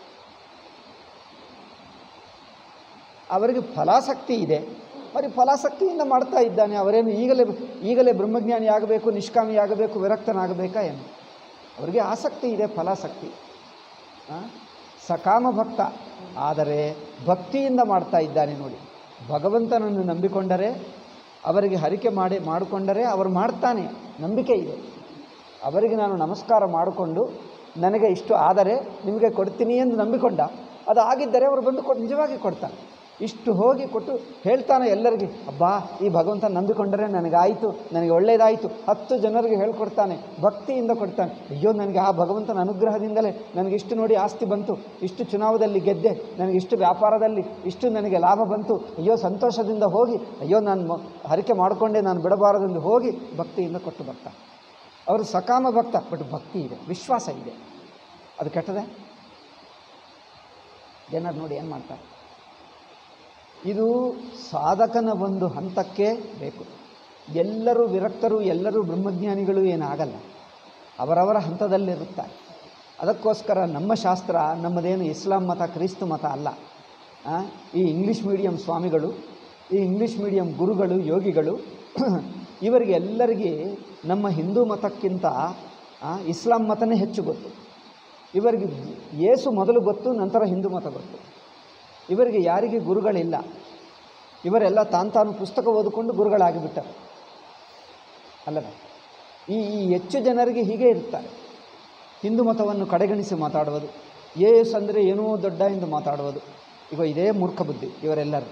ಅವರಿಗೆ ಫಲಾಸಕ್ತಿ ಇದೆ మరి ಫಲಾಸಕ್ತಿಯಿಂದ ಮಾಡ್ತಾ ಇದ್ದಾನೆ ಅವರೇನು ಈಗಲೇ ಈಗಲೇ ಬ್ರಹ್ಮಜ್ಞಾನಿ ಆಗಬೇಕು ನಿಷ್ಕಾಮಿ ಆಗಬೇಕು ವಿರಕ್ತನಾಗಬೇಕಾ ಏನು ಅವರಿಗೆ ಆಸಕ್ತಿ ಇದೆ ಫಲಾಸಕ್ತಿ ಆ? ಸಕಾಮ ಭಕ್ತ ಆದರೆ ಭಕ್ತಿಯಿಂದ ಮಾಡ್ತಾ ಇದ್ದಾನೆ ನೋಡಿ ಭಗವಂತನನ್ನು ನಂಬಿಕೊಂಡರೆ ಅವರಿಗೆ ಹರಿಕೆ ಮಾಡಿ ಮಾಡಿಕೊಂಡರೆ ಅವರು ಮಾಡ್ತಾನೆ ನಂಬಿಕೆ ಇದೆ ಅವರಿಗೆ ನಾನು ನಮಸ್ಕಾರ ಮಾಡಿಕೊಂಡು ನನಗೆ ಇಷ್ಟು ಆದರೆ ನಿಮಗೆ ಕೊಡ್ತೀನಿ ಎಂದು ನಂಬಿಕೊಂಡ ಅದು ಆಗಿದ್ದರೆ ಅವರು ಬಂದು ಕೊಟ್ಟು ನಿಜವಾಗಿ ಕೊಡ್ತಾರೆ ಇಷ್ಟು ಹೋಗಿ ಕೊಟ್ಟು ಹೇಳ್ತಾನೆ ಎಲ್ಲರಿಗೆ ಅಬ್ಬಾ ಈ ಭಗವಂತ ನಂಬಿಕೊಂಡರೆ ನನಗಾಯಿತು ನನಗೆ ಒಳ್ಳೆಯದಾಯಿತು ಹತ್ತು ಜನರಿಗೆ ಹೇಳ್ಕೊಡ್ತಾನೆ ಭಕ್ತಿಯಿಂದ ಕೊಡ್ತಾನೆ ಅಯ್ಯೋ ನನಗೆ ಆ ಭಗವಂತನ ಅನುಗ್ರಹದಿಂದಲೇ ನನಗೆ ಇಷ್ಟು ನೋಡಿ ಆಸ್ತಿ ಬಂತು ಇಷ್ಟು ಚುನಾವದಲ್ಲಿ ಗೆದ್ದೆ ನನಗೆ ಇಷ್ಟು ವ್ಯಾಪಾರದಲ್ಲಿ ಇಷ್ಟು ನನಗೆ ಲಾಭ ಬಂತು ಅಯ್ಯೋ ಸಂತೋಷದಿಂದ ಹೋಗಿ ಅಯ್ಯೋ ನಾನು ಮ- ಹರಕೆ ಮಾಡಿಕೊಂಡೆ ನಾನು ಬಿಡಬಾರದೆಂದು ಹೋಗಿ ಭಕ್ತಿಯಿಂದ ಕೊಟ್ಟು ಬರ್ತಾನೆ ಅವರು ಸಕಾಮ ಭಕ್ತ ಬಟ್ ಭಕ್ತಿ ಇದೆ ವಿಶ್ವಾಸ ಇದೆ ಅದು ಕೆಟ್ಟದೆ ಜನರು ನೋಡಿ ಏನು ಮಾಡ್ತಾರೆ ಇದು ಸಾಧಕನ ಒಂದು ಹಂತಕ್ಕೆ ಬೇಕು ಎಲ್ಲರೂ ವಿರಕ್ತರು ಎಲ್ಲರೂ ಬ್ರಹ್ಮಜ್ಞಾನಿಗಳು ಏನಾಗಲ್ಲ ಅವರವರ ಹಂತದಲ್ಲಿರುತ್ತಾರೆ ಅದಕ್ಕೋಸ್ಕರ ನಮ್ಮ ಶಾಸ್ತ್ರ ನಮ್ಮದೇನು ಇಸ್ಲಾಂ ಮತ ಕ್ರಿಸ್ತು ಮತ ಅಲ್ಲ ಆ, ಈ ಇಂಗ್ಲೀಷ್ ಮೀಡಿಯಂ ಸ್ವಾಮಿಗಳು ಈ ಇಂಗ್ಲೀಷ್ ಮೀಡಿಯಂ ಗುರುಗಳು ಯೋಗಿಗಳು ಇವರಿಗೆ ಎಲ್ಲರಿಗೆ ನಮ್ಮ ಹಿಂದೂ ಮತಕ್ಕಿಂತ ಆ, ಇಸ್ಲಾಂ ಮತನೇ ಹೆಚ್ಚು ಗೊತ್ತು ಇವರಿಗೆ ಯೇಸು ಮೊದಲು ಗೊತ್ತು ನಂತರ ಹಿಂದೂ ಮತ ಗೊತ್ತು ಇವರಿಗೆ ಯಾರಿಗೆ ಗುರುಗಳಿಲ್ಲ ಇವರೆಲ್ಲ ತಾನು ತಾನು ಪುಸ್ತಕ ಓದಿಕೊಂಡು ಗುರುಗಳಾಗಿಬಿಟ್ಟರು ಅಲ್ಲವೇ ಈ ಈ ಹೆಚ್ಚು ಜನರಿಗೆ ಹೀಗೆ ಇರ್ತಾರೆ ಹಿಂದೂ ಮತವನ್ನು ಕಡೆಗಣಿಸಿ ಮಾತಾಡುವುದು ಯೇಸು ಅಂದರೆ ಏನೋ ದೊಡ್ಡ ಎಂದು ಮಾತಾಡುವುದು ಈಗ ಇದೇ ಮೂರ್ಖ ಬುದ್ಧಿ ಇವರೆಲ್ಲರೂ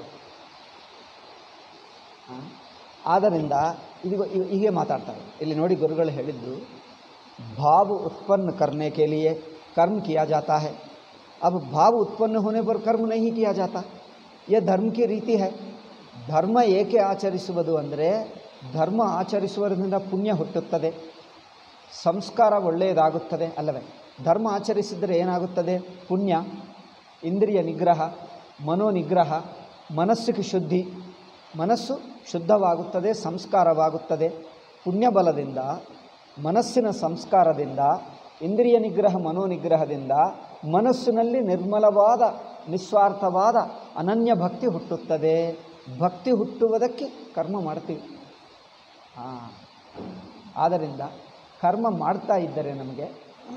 ಆ? ಆದ್ದರಿಂದ ಇದು ಇವ್- ಹೀಗೆ ಮಾತಾಡ್ತಾರೆ ಇಲ್ಲಿ ನೋಡಿ ಗುರುಗಳು ಹೇಳಿದ್ದು भाव उत्पन्न करने के लिए कर्म किया जाता है अब भाव उत्पन्न होने पर कर्म नहीं किया जाता यह धर्म की ರೀತಿ है ಧರ್ಮ ಏಕೆ ಆಚರಿಸುವುದು ಅಂದರೆ ಧರ್ಮ ಆಚರಿಸುವುದರಿಂದ ಪುಣ್ಯ ಹುಟ್ಟುತ್ತದೆ ಸಂಸ್ಕಾರ ಒಳ್ಳೆಯದಾಗುತ್ತದೆ ಅಲ್ಲವೇ ಧರ್ಮ ಆಚರಿಸಿದರೆ ಏನಾಗುತ್ತದೆ ಪುಣ್ಯ ಇಂದ್ರಿಯ ನಿಗ್ರಹ ಮನೋ ನಿಗ್ರಹ ಮನಸ್ಸಿಗೆ ಶುದ್ಧಿ ಮನಸ್ಸು ಶುದ್ಧವಾಗುತ್ತದೆ ಸಂಸ್ಕಾರವಾಗುತ್ತದೆ ಪುಣ್ಯಬಲದಿಂದ ಮನಸ್ಸಿನ ಸಂಸ್ಕಾರದಿಂದ ಇಂದ್ರಿಯ ನಿಗ್ರಹ ಮನೋ ನಿಗ್ರಹದಿಂದ ಮನಸ್ಸಿನಲ್ಲಿ ನಿರ್ಮಲವಾದ ನಿಸ್ವಾರ್ಥವಾದ ಅನನ್ಯ ಭಕ್ತಿ ಹುಟ್ಟುತ್ತದೆ ಭಕ್ತಿ ಹುಟ್ಟುವುದಕ್ಕೆ ಕರ್ಮ ಮಾಡ್ತೀವಿ ಹಾಂ ಆದ್ದರಿಂದ ಕರ್ಮ ಮಾಡ್ತಾ ಇದ್ದರೆ ನಮಗೆ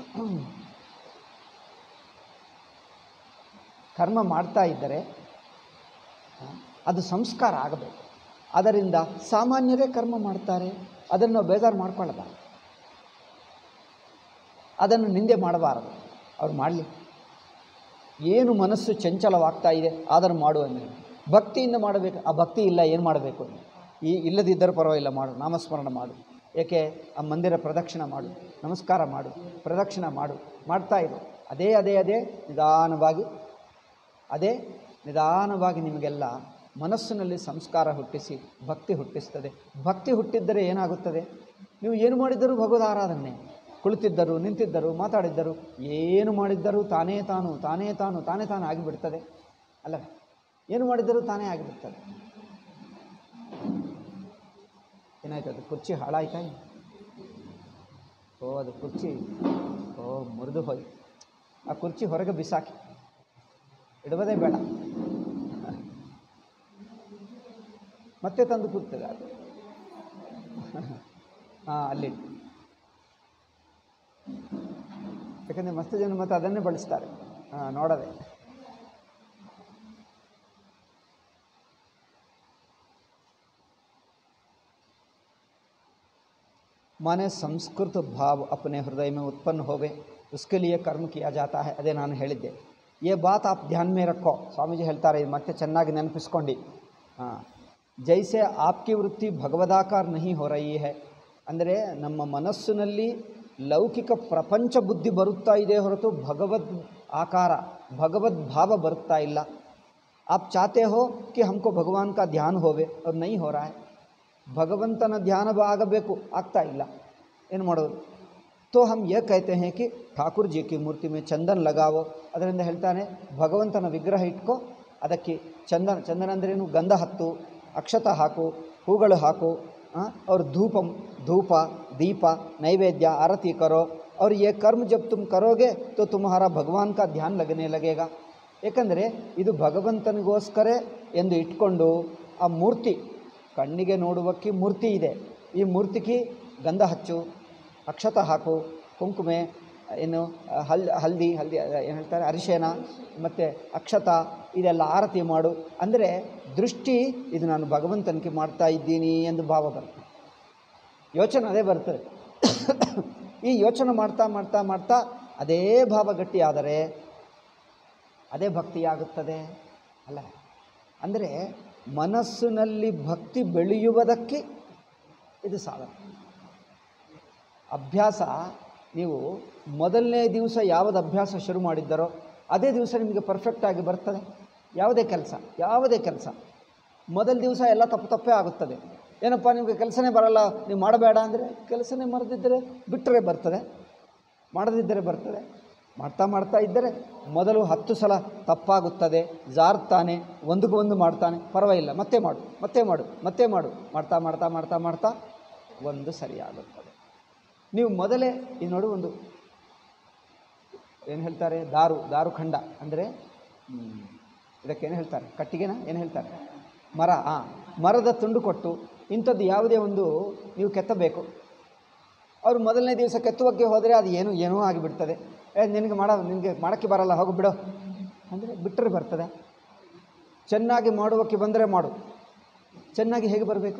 ಕರ್ಮ ಮಾಡ್ತಾ ಇದ್ದರೆ ಆ, ಅದು ಸಂಸ್ಕಾರ ಆಗಬೇಕು ಅದರಿಂದ ಸಾಮಾನ್ಯರೇ ಕರ್ಮ ಮಾಡ್ತಾರೆ ಅದನ್ನು ನಾವು ಬೇಜಾರು ಮಾಡ್ಕೊಳ್ಳಬಾರದು ಅದನ್ನು ನಿಂದೆ ಮಾಡಬಾರದು ಅವ್ರು ಮಾಡಲಿ ಏನು ಮನಸ್ಸು ಚಂಚಲವಾಗ್ತಾ ಇದೆ ಅದನ್ನು ಮಾಡು ಅಂದರೆ ಭಕ್ತಿಯಿಂದ ಮಾಡಬೇಕು ಆ ಭಕ್ತಿ ಇಲ್ಲ ಏನು ಮಾಡಬೇಕು ಈ ಇಲ್ಲದಿದ್ದರೂ ಪರವಾಗಿಲ್ಲ ಮಾಡು ನಾಮಸ್ಮರಣ ಮಾಡು ಏಕೆ ಆ ಮಂದಿರ ಪ್ರದಕ್ಷಿಣ ಮಾಡು ನಮಸ್ಕಾರ ಮಾಡು ಪ್ರದಕ್ಷಿಣ ಮಾಡು ಮಾಡ್ತಾ ಇರು ಅದೇ ಅದೇ ಅದೇ ನಿಧಾನವಾಗಿ ಅದೇ ನಿಧಾನವಾಗಿ ನಿಮಗೆಲ್ಲ ಮನಸ್ಸಿನಲ್ಲಿ ಸಂಸ್ಕಾರ ಹುಟ್ಟಿಸಿ ಭಕ್ತಿ ಹುಟ್ಟಿಸ್ತದೆ ಭಕ್ತಿ ಹುಟ್ಟಿದ್ದರೆ ಏನಾಗುತ್ತದೆ ನೀವು ಏನು ಮಾಡಿದ್ದರೂ ಭಗವದ್ ಆರಾಧನೆ ಕುಳಿತಿದ್ದರು ನಿಂತಿದ್ದರು ಮಾತಾಡಿದ್ದರು ಏನು ಮಾಡಿದ್ದರೂ ತಾನೇ ತಾನು ತಾನೇ ತಾನು ತಾನೇ ತಾನು ಆಗಿಬಿಡ್ತದೆ ಅಲ್ಲ ಏನು ಮಾಡಿದ್ದರೂ ತಾನೇ ಆಗಿಬಿಡ್ತದೆ ಏನಾಯ್ತು ಅದು ಕುರ್ಚಿ ಹಾಳಾಯ್ತಾ ಏನು? ಓ ಅದು ಕುರ್ಚಿ ಓ ಮುರಿದು ಹೋಯ್ತು ಆ ಕುರ್ಚಿ ಹೊರಗೆ ಬಿಸಾಕಿ ಇಡುವುದೇ ಬೇಡ ಮತ್ತೆ ತಂದು ಕೂರ್ತದೆ ಅದು ಹಾಂ ಅಲ್ಲಿ ಯಾಕಂದರೆ ಮಸ್ತ್ ಜನ ಮತ್ತೆ ಅದನ್ನೇ ಬಳಸ್ತಾರೆ ಹಾಂ ನೋಡದೆ माने संस्कृत भाव अपने हृदय में उत्पन्न हो गए उसके लिए कर्म किया जाता है ಅದೇ ನಾನು ಹೇಳಿದ್ದೆ ये बात आप ध्यान में रखो ಸ್ವಾಮೀಜಿ ಹೇಳ್ತಾರೆ ಇದು ಮತ್ತೆ ಚೆನ್ನಾಗಿ ನೆನಪಿಸ್ಕೊಂಡು ಹಾಂ ಜೈಸೆ ಆಪ್ಕಿ ವೃತ್ತಿ ಭಗವದಾಕಾರ ನಹಿ ಹೋ ರಹಿ ಹೈ ಅಂದರೆ ನಮ್ಮ ಮನಸ್ಸಿನಲ್ಲಿ ಲೌಕಿಕ ಪ್ರಪಂಚ ಬುದ್ಧಿ ಬರುತ್ತಾ ಇದೆ ಹೊರತು ಭಗವದ್ ಆಕಾರ ಭಗವದ್ ಭಾವ ಬರುತ್ತಾ ಇಲ್ಲ आप चाहते हो कि हमको भगवान का ध्यान होवे और नहीं हो रहा है ಭಗವಂತನ ಧ್ಯಾನ ಆಗಬೇಕು ಆಗ್ತಾ ಇಲ್ಲ ಏನು ಮಾಡೋದು ತೋ ಹಮ್ ಯೇ ಕಹತೆ ಹೇ ಕಿ ಠಾಕೂರ್ ಜಿ ಕಿ ಮೂರ್ತಿ ಮೇ ಚಂದನ್ ಲಗಾವೋ ಅದರಿಂದ ಹೇಳ್ತಾನೆ ಭಗವಂತನ ವಿಗ್ರಹ ಇಟ್ಕೋ ಅದಕ್ಕೆ ಚಂದನ ಚಂದನ ಅಂದ್ರೇನು ಗಂಧ ಹತ್ತು ಅಕ್ಷತ ಹಾಕು ಹೂಗಳು ಹಾಕು और धूप धूप दीप नैवेद्य आरती करो और ये कर्म जब तुम करोगे तो तुम्हारा भगवान का ध्यान लगने लगेगा ಏಕೆಂದರೆ ಇದು ಭಗವಂತನಿಗೋಸ್ಕರ ಎಂದು ಇಟ್ಕೊಂಡು ಆ ಮೂರ್ತಿ ಕಣ್ಣಿಗೆ ನೋಡುವಕ್ಕೆ ಮೂರ್ತಿ ಇದೆ ಈ ಮೂರ್ತಿಗೆ ಗಂಧ ಹಚ್ಚು ಅಕ್ಷತ ಹಾಕು ಕುಂಕುಮೆ ಏನು ಹಲ್ ಹಲ್ದಿ ಹಲ್ದಿ ಏನು ಹೇಳ್ತಾರೆ ಅರಿಶೇನ ಮತ್ತು ಅಕ್ಷತ ಇದೆಲ್ಲ ಆರತಿ ಮಾಡು ಅಂದರೆ ದೃಷ್ಟಿ ಇದು ನಾನು ಭಗವಂತನಿಗೆ ಮಾಡ್ತಾ ಇದ್ದೀನಿ ಎಂದು ಭಾವ ಬರ್ತದೆ ಯೋಚನೆ ಅದೇ ಬರ್ತದೆ ಈ ಯೋಚನೆ ಮಾಡ್ತಾ ಮಾಡ್ತಾ ಮಾಡ್ತಾ ಅದೇ ಭಾವ ಗಟ್ಟಿಯಾದರೆ ಅದೇ ಭಕ್ತಿಯಾಗುತ್ತದೆ ಅಲ್ಲ ಅಂದರೆ ಮನಸ್ಸಿನಲ್ಲಿ ಭಕ್ತಿ ಬೆಳೆಯುವುದಕ್ಕೆ ಇದು ಸಾಧನ ಅಭ್ಯಾಸ ನೀವು ಮೊದಲನೇ ದಿವಸ ಯಾವುದು ಅಭ್ಯಾಸ ಶುರು ಮಾಡಿದ್ದರೋ ಅದೇ ದಿವಸ ನಿಮಗೆ ಪರ್ಫೆಕ್ಟಾಗಿ ಬರ್ತದೆ ಯಾವುದೇ ಕೆಲಸ ಯಾವುದೇ ಕೆಲಸ ಮೊದಲ ದಿವಸ ಎಲ್ಲ ತಪ್ಪು ತಪ್ಪೇ ಆಗುತ್ತದೆ ಏನಪ್ಪ ನಿಮಗೆ ಕೆಲಸನೇ ಬರಲ್ಲ ನೀವು ಮಾಡಬೇಡ ಅಂದರೆ ಕೆಲಸನೇ ಮರೆದಿದ್ದರೆ ಬಿಟ್ಟರೆ ಬರ್ತದೆ ಮಾಡದಿದ್ದರೆ ಬರ್ತದೆ ಮಾಡ್ತಾ ಮಾಡ್ತಾ ಇದ್ದರೆ ಮೊದಲು ಹತ್ತು ಸಲ ತಪ್ಪಾಗುತ್ತದೆ ಜಾರ್ತಾನೆ ಒಂದಕ್ಕೆ ಒಂದು ಮಾಡ್ತಾನೆ ಪರವಾಗಿಲ್ಲ ಮತ್ತೆ ಮಾಡು ಮತ್ತೆ ಮಾಡು ಮತ್ತೆ ಮಾಡು ಮಾಡ್ತಾ ಮಾಡ್ತಾ ಮಾಡ್ತಾ ಮಾಡ್ತಾ ಒಂದು ಸರಿಯಾಗುತ್ತದೆ ನೀವು ಮೊದಲೇ ಈ ನೋಡು ಒಂದು ಏನು ಹೇಳ್ತಾರೆ ದಾರು ದಾರು ಖಂಡ ಅಂದರೆ ಇದಕ್ಕೇನು ಹೇಳ್ತಾರೆ ಕಟ್ಟಿಗೆನ ಏನು ಹೇಳ್ತಾರೆ ಮರ ಹಾಂ ಮರದ ತುಂಡು ಕೊಟ್ಟು ಇಂಥದ್ದು ಯಾವುದೇ ಒಂದು ನೀವು ಕೆತ್ತಬೇಕು ಅವರು ಮೊದಲನೇ ದಿವಸ ಕೆತ್ತುವಕ್ಕೆ ಹೋದರೆ ಅದು ಏನು ಏನೂ ಆಗಿಬಿಡ್ತದೆ ಏ ನಿನಗೆ ಮಾಡ ನಿನಗೆ ಮಾಡೋಕ್ಕೆ ಬರಲ್ಲ ಹೋಗು ಬಿಡು ಅಂದರೆ ಬಿಟ್ಟರೆ ಬರ್ತದೆ ಚೆನ್ನಾಗಿ ಮಾಡುವಕ್ಕೆ ಬಂದರೆ ಮಾಡು ಚೆನ್ನಾಗಿ ಹೇಗೆ ಬರಬೇಕು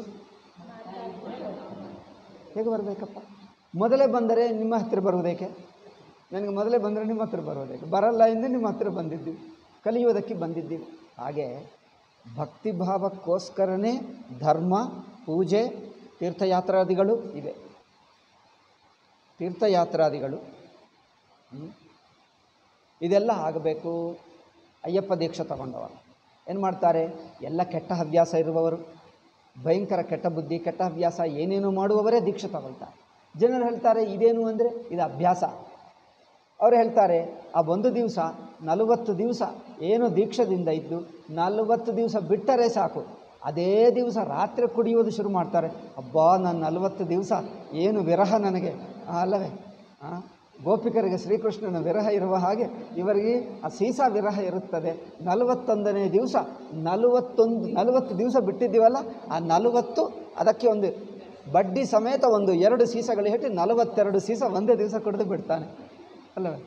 ಹೇಗೆ ಬರಬೇಕಪ್ಪ ಮೊದಲೇ ಬಂದರೆ ನಿಮ್ಮ ಹತ್ತಿರ ಬರುವುದೇಕೆ ನನಗೆ ಮೊದಲೇ ಬಂದರೆ ನಿಮ್ಮ ಹತ್ರ ಬರೋದೇಕೆ ಬರಲ್ಲ ಎಂದು ನಿಮ್ಮ ಹತ್ರ ಬಂದಿದ್ದೀವಿ ಕಲಿಯುವುದಕ್ಕೆ ಬಂದಿದ್ದೀವಿ ಹಾಗೆ ಭಕ್ತಿಭಾವಕ್ಕೋಸ್ಕರನೇ ಧರ್ಮ ಪೂಜೆ ತೀರ್ಥಯಾತ್ರಾದಿಗಳು ಇವೆ ತೀರ್ಥಯಾತ್ರಾದಿಗಳು ಹ್ಮ್? ಇದೆಲ್ಲ ಆಗಬೇಕು ಅಯ್ಯಪ್ಪ ದೀಕ್ಷೆ ತಗೊಂಡವ ಏನು ಮಾಡ್ತಾರೆ ಎಲ್ಲ ಕೆಟ್ಟ ಹವ್ಯಾಸ ಇರುವವರು ಭಯಂಕರ ಕೆಟ್ಟ ಬುದ್ಧಿ ಕೆಟ್ಟ ಹವ್ಯಾಸ ಏನೇನು ಮಾಡುವವರೇ ದೀಕ್ಷೆ ತಗೊಳ್ತಾರೆ ಜನರು ಹೇಳ್ತಾರೆ ಇದೇನು ಅಂದರೆ ಇದು ಅಭ್ಯಾಸ ಅವರು ಹೇಳ್ತಾರೆ ಆ ಒಂದು ದಿವಸ ನಲವತ್ತು ದಿವಸ ಏನು ದೀಕ್ಷದಿಂದ ಇದ್ದು ನಲವತ್ತು ದಿವಸ ಬಿಟ್ಟರೆ ಸಾಕು ಅದೇ ದಿವಸ ರಾತ್ರಿ ಕುಡಿಯೋದು ಶುರು ಮಾಡ್ತಾರೆ ಅಬ್ಬಾ ನಾನು ನಲವತ್ತು ದಿವಸ ಏನು ವಿರಹ ನನಗೆ ಆ, ಅಲ್ಲವೇ ಆ, ಗೋಪಿಕರಿಗೆ ಶ್ರೀಕೃಷ್ಣನ ವಿರಹ ಇರುವ ಹಾಗೆ ಇವರಿಗೆ ಆ ಸೀಸಾ ವಿರಹ ಇರುತ್ತದೆ ನಲವತ್ತೊಂದನೇ ದಿವಸ ನಲವತ್ತೊಂದು ನಲವತ್ತು ದಿವಸ ಬಿಟ್ಟಿದ್ದೀವಲ್ಲ ಆ ನಲವತ್ತು ಅದಕ್ಕೆ ಒಂದು ಬಡ್ಡಿ ಸಮೇತ ಒಂದು ಎರಡು ಸೀಸಗಳು ಹೇಳಿ ನಲವತ್ತೆರಡು ಸೀಸ ಒಂದೇ ದಿವಸ ಕುಡಿದು ಬಿಡ್ತಾನೆ ಅಲ್ಲವೇ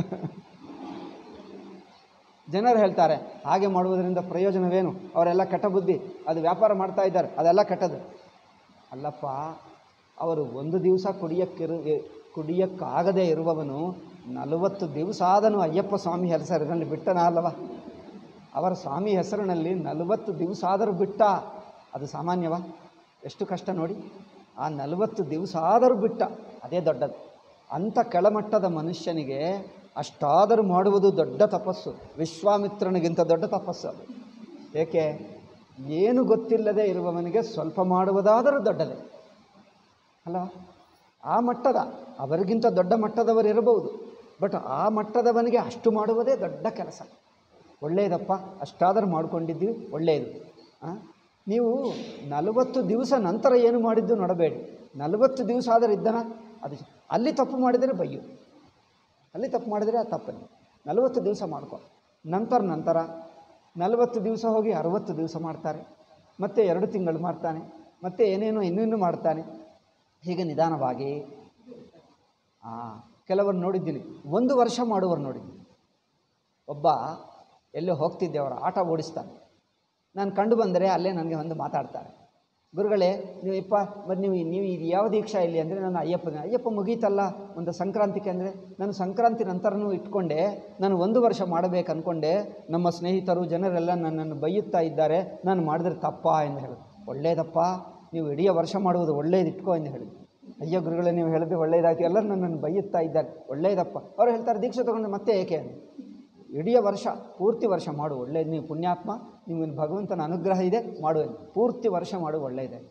ಜನರು ಹೇಳ್ತಾರೆ ಹಾಗೆ ಮಾಡುವುದರಿಂದ ಪ್ರಯೋಜನವೇನು ಅವರೆಲ್ಲ ಕೆಟ್ಟ ಬುದ್ಧಿ ಅದು ವ್ಯಾಪಾರ ಮಾಡ್ತಾ ಇದ್ದಾರೆ ಅದೆಲ್ಲ ಕೆಟ್ಟದ್ದು ಅಲ್ಲಪ್ಪ ಅವರು ಒಂದು ದಿವಸ ಕುಡಿಯಕ್ಕಿರು ಕುಡಿಯಕ್ಕಾಗದೇ ಇರುವವನು ನಲವತ್ತು ದಿವಸ ಆದನು ಅಯ್ಯಪ್ಪ ಸ್ವಾಮಿ ಹೆಸರಿನಲ್ಲಿ ಬಿಟ್ಟನ ಅಲ್ಲವ ಅವರ ಸ್ವಾಮಿ ಹೆಸರಿನಲ್ಲಿ ನಲವತ್ತು ದಿವಸ ಆದರೂ ಬಿಟ್ಟ ಅದು ಸಾಮಾನ್ಯವ ಎಷ್ಟು ಕಷ್ಟ ನೋಡಿ ಆ ನಲವತ್ತು ದಿವಸ ಆದರೂ ಬಿಟ್ಟ ಅದೇ ದೊಡ್ಡದು ಅಂಥ ಕೆಳಮಟ್ಟದ ಮನುಷ್ಯನಿಗೆ ಅಷ್ಟಾದರೂ ಮಾಡುವುದು ದೊಡ್ಡ ತಪಸ್ಸು ವಿಶ್ವಾಮಿತ್ರನಿಗಿಂತ ದೊಡ್ಡ ತಪಸ್ಸು ಅದು ಏಕೆ ಏನು ಗೊತ್ತಿಲ್ಲದೆ ಇರುವವನಿಗೆ ಸ್ವಲ್ಪ ಮಾಡುವುದಾದರೂ ದೊಡ್ಡದೇ ಅಲ್ಲ ಆ ಮಟ್ಟದ ಅವರಿಗಿಂತ ದೊಡ್ಡ ಮಟ್ಟದವರು ಇರಬಹುದು ಬಟ್ ಆ ಮಟ್ಟದವನಿಗೆ ಅಷ್ಟು ಮಾಡುವುದೇ ದೊಡ್ಡ ಕೆಲಸ ಒಳ್ಳೆಯದಪ್ಪ ಅಷ್ಟಾದರೂ ಮಾಡಿಕೊಂಡಿದ್ದೀವಿ ಒಳ್ಳೆಯದು ಆ? ನೀವು ನಲವತ್ತು ದಿವಸ ನಂತರ ಏನು ಮಾಡಿದ್ದು ನೋಡಬೇಡಿ ನಲವತ್ತು ದಿವಸ ಆದರೆ ಇದ್ದನ ಅದು ಅಲ್ಲಿ ತಪ್ಪು ಮಾಡಿದರೆ ಬಯ್ಯು ಅಲ್ಲಿ ತಪ್ಪು ಮಾಡಿದರೆ ಅದು ತಪ್ಪನೆ ನಲವತ್ತು ದಿವಸ ಮಾಡ್ಕೊ ನಂತರ ನಂತರ ನಲವತ್ತು ದಿವಸ ಹೋಗಿ ಅರವತ್ತು ದಿವಸ ಮಾಡ್ತಾರೆ ಮತ್ತೆ ಎರಡು ತಿಂಗಳು ಮಾಡ್ತಾನೆ ಮತ್ತೆ ಏನೇನೋ ಇನ್ನೇನು ಮಾಡ್ತಾನೆ ಹೀಗೆ ನಿಧಾನವಾಗಿ ಹಾಂ ಕೆಲವರು ನೋಡಿದ್ದೀನಿ ಒಂದು ವರ್ಷ ಮಾಡುವರು ನೋಡಿದ್ದೀನಿ ಒಬ್ಬ ಎಲ್ಲೋ ಹೋಗ್ತಿದ್ದೆ ಅವರ ಆಟ ಓಡಿಸ್ತಾನೆ ನಾನು ಕಂಡು ಬಂದರೆ ಅಲ್ಲೇ ನನಗೆ ಒಂದು ಮಾತಾಡ್ತಾರೆ ಗುರುಗಳೇ ನೀವು ಇಪ್ಪ ಮತ್ತು ನೀವು ನೀವು ಇದು ಯಾವ ದೀಕ್ಷಾ ಇಲ್ಲಿ ಅಂದರೆ ನಾನು ಅಯ್ಯಪ್ಪನ ಅಯ್ಯಪ್ಪ ಮುಗೀತಲ್ಲ ಒಂದು ಸಂಕ್ರಾಂತಿಗೆ ಅಂದರೆ ನಾನು ಸಂಕ್ರಾಂತಿ ನಂತರನೂ ಇಟ್ಕೊಂಡೆ ನಾನು ಒಂದು ವರ್ಷ ಮಾಡಬೇಕು ಅಂದ್ಕೊಂಡೆ ನಮ್ಮ ಸ್ನೇಹಿತರು ಜನರೆಲ್ಲ ನನ್ನನ್ನು ಬೈಯುತ್ತಾ ಇದ್ದಾರೆ ನಾನು ಮಾಡಿದ್ರೆ ತಪ್ಪಾ ಎಂದು ಹೇಳಿದ್ರು ಒಳ್ಳೇದಪ್ಪ ನೀವು ಇಡೀ ವರ್ಷ ಮಾಡುವುದು ಒಳ್ಳೇದು ಇಟ್ಕೋ ಎಂದು ಹೇಳಿದ್ರು ಅಯ್ಯೋ ಗುರುಗಳೇ ನೀವು ಹೇಳಿದ್ರೆ ಒಳ್ಳೇದಾಯ್ತು ಎಲ್ಲರೂ ನನ್ನನ್ನು ಬೈಯುತ್ತಾ ಇದ್ದಾರೆ ಒಳ್ಳೇದಪ್ಪ ಅವ್ರು ಹೇಳ್ತಾರೆ ದೀಕ್ಷೆ ತೊಗೊಂಡು ಮತ್ತೆ ಏಕೆ ಅಂತ ಇಡೀ ವರ್ಷ ಪೂರ್ತಿ ವರ್ಷ ಮಾಡು ಒಳ್ಳೇದು ನೀವು ಪುಣ್ಯಾತ್ಮ ನೀವು ಭಗವಂತನ ಅನುಗ್ರಹ ಇದೆ ಮಾಡು ಎಂದು. ಪೂರ್ತಿ ವರ್ಷ ಮಾಡು ಒಳ್ಳೆಯದೇ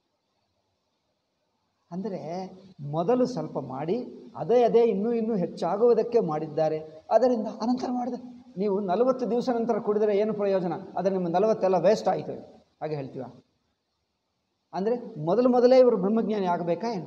ಅಂದರೆ ಮೊದಲು ಸ್ವಲ್ಪ ಮಾಡಿ ಅದೇ ಅದೇ ಇನ್ನೂ ಇನ್ನೂ ಹೆಚ್ಚಾಗುವುದಕ್ಕೆ ಮಾಡಿದ್ದಾರೆ ಅದರಿಂದ ಅನಂತರ ಮಾಡಿದೆ ನೀವು ನಲವತ್ತು ದಿವಸ ನಂತರ ಕುಡಿದರೆ ಏನು ಪ್ರಯೋಜನ ಆದರೆ ನಿಮ್ಮ ನಲವತ್ತೆಲ್ಲ ವೇಸ್ಟ್ ಆಯಿತು ಹಾಗೆ ಹೇಳ್ತೀವ ಅಂದರೆ ಮೊದಲು ಮೊದಲೇ ಇವರು ಬ್ರಹ್ಮಜ್ಞಾನಿ ಆಗಬೇಕಾ ಏನು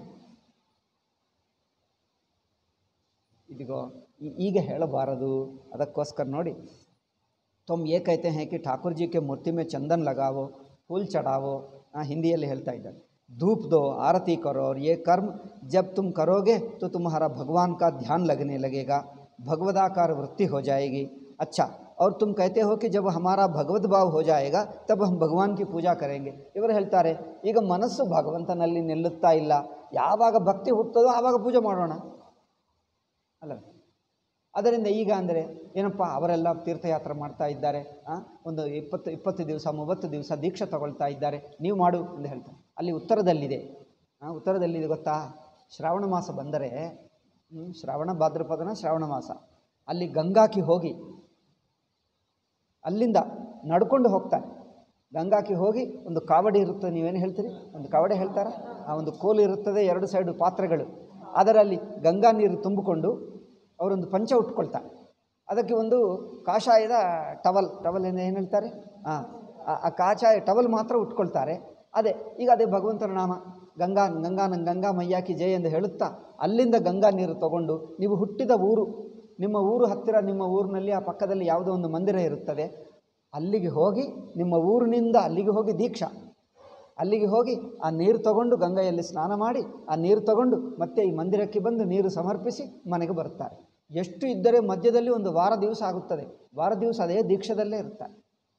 ಇದಿಗೋ ಈ- ಈಗ ಹೇಳಬಾರದು ಅದಕ್ಕೋಸ್ಕರ ನೋಡಿ तुम ये कहते हैं कि ठाकुर जी के मूर्ति में चंदन लगाओ फूल चढ़ाओ हाँ ಹಿಂದಿಯಲ್ಲಿ ಹೇಳ್ತಾ ಇದ್ದಾರೆ धूप दो आरती करो और ये कर्म जब तुम करोगे तो तुम्हारा भगवान का ध्यान लगने लगेगा भगवदाकार वृत्ति हो जाएगी अच्छा और तुम कहते हो कि जब हमारा भगवದ್ ಭಾವ हो जाएगा तब हम भगवान की पूजा करेंगे ಇವರು ಹೇಳ್ತಾರೆ ಈಗ ಮನಸ್ಸು ಭಗವಂತನಲ್ಲಿ ನಿಲ್ಲುತ್ತಾ ಇಲ್ಲ ಯಾವಾಗ ಭಕ್ತಿ ಹುಟ್ಟುತ್ತದೋ ಆವಾಗ ಪೂಜೆ ಮಾಡೋಣ ಅಲ್ಲ ಅದರಿಂದ ಈಗ ಅಂದರೆ ಏನಪ್ಪ ಅವರೆಲ್ಲ ತೀರ್ಥಯಾತ್ರೆ ಮಾಡ್ತಾ ಇದ್ದಾರೆ ಆ, ಒಂದು ಇಪ್ಪತ್ತು ಇಪ್ಪತ್ತು ದಿವಸ ಮೂವತ್ತು ದಿವಸ ದೀಕ್ಷೆ ತಗೊಳ್ತಾ ಇದ್ದಾರೆ ನೀವು ಮಾಡು ಅಂತ ಹೇಳ್ತಾರೆ ಅಲ್ಲಿ ಉತ್ತರದಲ್ಲಿದೆ ಆ, ಉತ್ತರದಲ್ಲಿದೆ ಗೊತ್ತಾ ಶ್ರಾವಣ ಮಾಸ ಬಂದರೆ ಹ್ಮ್, ಶ್ರಾವಣ ಭಾದ್ರಪದನ ಶ್ರಾವಣ ಮಾಸ ಅಲ್ಲಿ ಗಂಗಾಕಿ ಹೋಗಿ ಅಲ್ಲಿಂದ ನಡ್ಕೊಂಡು ಹೋಗ್ತಾನೆ ಗಂಗಾಕಿ ಹೋಗಿ ಒಂದು ಕಾವಡಿ ಇರುತ್ತದೆ ನೀವೇನು ಹೇಳ್ತೀರಿ ಒಂದು ಕಾವಡಿ ಹೇಳ್ತಾರೆ ಆ ಒಂದು ಕೋಲು ಇರುತ್ತದೆ ಎರಡು ಸೈಡು ಪಾತ್ರೆಗಳು ಅದರಲ್ಲಿ ಗಂಗಾ ನೀರು ತುಂಬಿಕೊಂಡು ಅವರೊಂದು ಪಂಚ ಉಟ್ಕೊಳ್ತಾರೆ ಅದಕ್ಕೆ ಒಂದು ಕಾಷಾಯದ ಟವಲ್ ಟವಲ್ ಏನು ಏನು ಹೇಳ್ತಾರೆ ಹಾಂ ಆ ಕಾಷಾಯ ಟವಲ್ ಮಾತ್ರ ಉಟ್ಕೊಳ್ತಾರೆ ಅದೇ ಈಗ ಅದೇ ಭಗವಂತನ ನಾಮ ಗಂಗಾ ಗಂಗಾ ನಂಗೆ ಗಂಗಾ ಮಯ್ಯಾಕಿ ಜಯ ಎಂದು ಹೇಳುತ್ತಾ ಅಲ್ಲಿಂದ ಗಂಗಾ ನೀರು ತಗೊಂಡು ನೀವು ಹುಟ್ಟಿದ ಊರು ನಿಮ್ಮ ಊರು ಹತ್ತಿರ ನಿಮ್ಮ ಊರಿನಲ್ಲಿ ಆ ಪಕ್ಕದಲ್ಲಿ ಯಾವುದೋ ಒಂದು ಮಂದಿರ ಇರುತ್ತದೆ ಅಲ್ಲಿಗೆ ಹೋಗಿ ನಿಮ್ಮ ಊರಿನಿಂದ ಅಲ್ಲಿಗೆ ಹೋಗಿ ದೀಕ್ಷಾ ಅಲ್ಲಿಗೆ ಹೋಗಿ ಆ ನೀರು ತಗೊಂಡು ಗಂಗೆಯಲ್ಲಿ ಸ್ನಾನ ಮಾಡಿ ಆ ನೀರು ತಗೊಂಡು ಮತ್ತೆ ಈ ಮಂದಿರಕ್ಕೆ ಬಂದು ನೀರು ಸಮರ್ಪಿಸಿ ಮನೆಗೆ ಬರುತ್ತಾರೆ ಎಷ್ಟು ಇದ್ದರೆ ಮಧ್ಯದಲ್ಲಿ ಒಂದು ವಾರ ದಿವಸ ಆಗುತ್ತದೆ ವಾರ ದಿವಸ ಅದೇ ದೀಕ್ಷದಲ್ಲೇ ಇರುತ್ತಾರೆ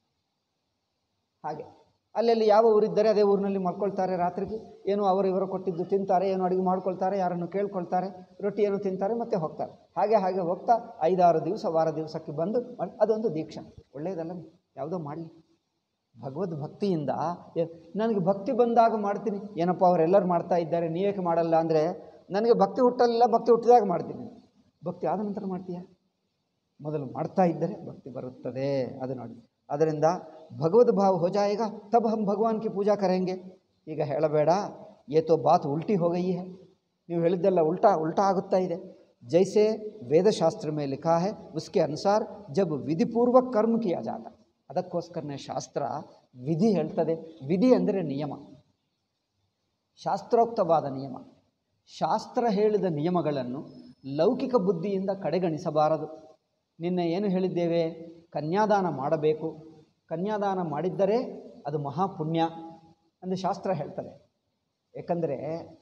ಹಾಗೆ ಅಲ್ಲಲ್ಲಿ ಯಾವ ಊರಿದ್ದರೆ ಅದೇ ಊರಿನಲ್ಲಿ ಮಲ್ಕೊಳ್ತಾರೆ ರಾತ್ರಿಗೆ ಏನು ಅವರು ಇವರು ಕೊಟ್ಟಿದ್ದು ತಿಂತಾರೆ ಏನು ಅಡುಗೆ ಮಾಡ್ಕೊಳ್ತಾರೆ ಯಾರನ್ನು ಕೇಳ್ಕೊಳ್ತಾರೆ ರೊಟ್ಟಿ ಏನು ತಿಂತಾರೆ ಮತ್ತೆ ಹೋಗ್ತಾರೆ ಹಾಗೆ ಹಾಗೆ ಹೋಗ್ತಾ ಐದಾರು ದಿವಸ ವಾರ ದಿವಸಕ್ಕೆ ಬಂದು ಮಾಡ್- ಅದೊಂದು ದೀಕ್ಷಾ ಒಳ್ಳೆಯದಲ್ಲ ಯಾವುದೋ ಮಾಡಲಿ ಭಗವದ್ ಭಕ್ತಿಯಿಂದ ಏ- ನನಗೆ ಭಕ್ತಿ ಬಂದಾಗ ಮಾಡ್ತೀನಿ ಏನಪ್ಪ ಅವರೆಲ್ಲರೂ ಮಾಡ್ತಾ ಇದ್ದಾರೆ ನೀವೇಕೆ ಮಾಡಲ್ಲ ಅಂದರೆ ನನಗೆ ಭಕ್ತಿ ಹುಟ್ಟಲ್ಲ ಭಕ್ತಿ ಹುಟ್ಟಿದಾಗ ಮಾಡ್ತೀನಿ ಭಕ್ತಿ ಆದ ನಂತರ ಮಾಡ್ತೀಯಾ ಮೊದಲು ಮಾಡ್ತಾ ಇದ್ದರೆ ಭಕ್ತಿ ಬರುತ್ತದೆ ಅದು ನೋಡಿ ಅದರಿಂದ ಭಗವದ್ ಭಾವ ಹೋ ಜಾಯೇಗ ತಬ್ ಹಮ್ ಭಗವಾನ್ ಕಿ ಪೂಜಾ ಕರೆಂಗೆ ಈಗ ಹೇಳಬೇಡ ಏತೋ ಬಾತ್ ಉಲ್ಟಿ ಹೋಗಯಿ ಹೈ ನೀವು ಹೇಳಿದ್ದೆಲ್ಲ ಉಲ್ಟಾ ಉಲ್ಟಾ ಆಗುತ್ತಾ ಇದೆ ಜೈಸೆ ವೇದಶಾಸ್ತ್ರ ಮೇಲೆ ಲಿಖಾ ಹೈ ಉಸ್ಕೆ ಅನುಸಾರ ಜಬ್ ವಿಧಿಪೂರ್ವಕ ಕರ್ಮ ಕಿಯಾ ಜಾತ ಅದಕ್ಕೋಸ್ಕರನೇ ಶಾಸ್ತ್ರ ವಿಧಿ ಹೇಳ್ತದೆ ವಿಧಿ ಅಂದರೆ ನಿಯಮ ಶಾಸ್ತ್ರೋಕ್ತವಾದ ನಿಯಮ ಶಾಸ್ತ್ರ ಹೇಳಿದ ನಿಯಮಗಳನ್ನು ಲೌಕಿಕ ಬುದ್ಧಿಯಿಂದ ಕಡೆಗಣಿಸಬಾರದು ನಿನ್ನೆ ಏನು ಹೇಳಿದ್ದೇವೆ ಕನ್ಯಾದಾನ ಮಾಡಬೇಕು ಕನ್ಯಾದಾನ ಮಾಡಿದ್ದರೆ ಅದು ಮಹಾಪುಣ್ಯ ಎಂದು ಶಾಸ್ತ್ರ ಹೇಳ್ತದೆ ಏಕೆಂದರೆ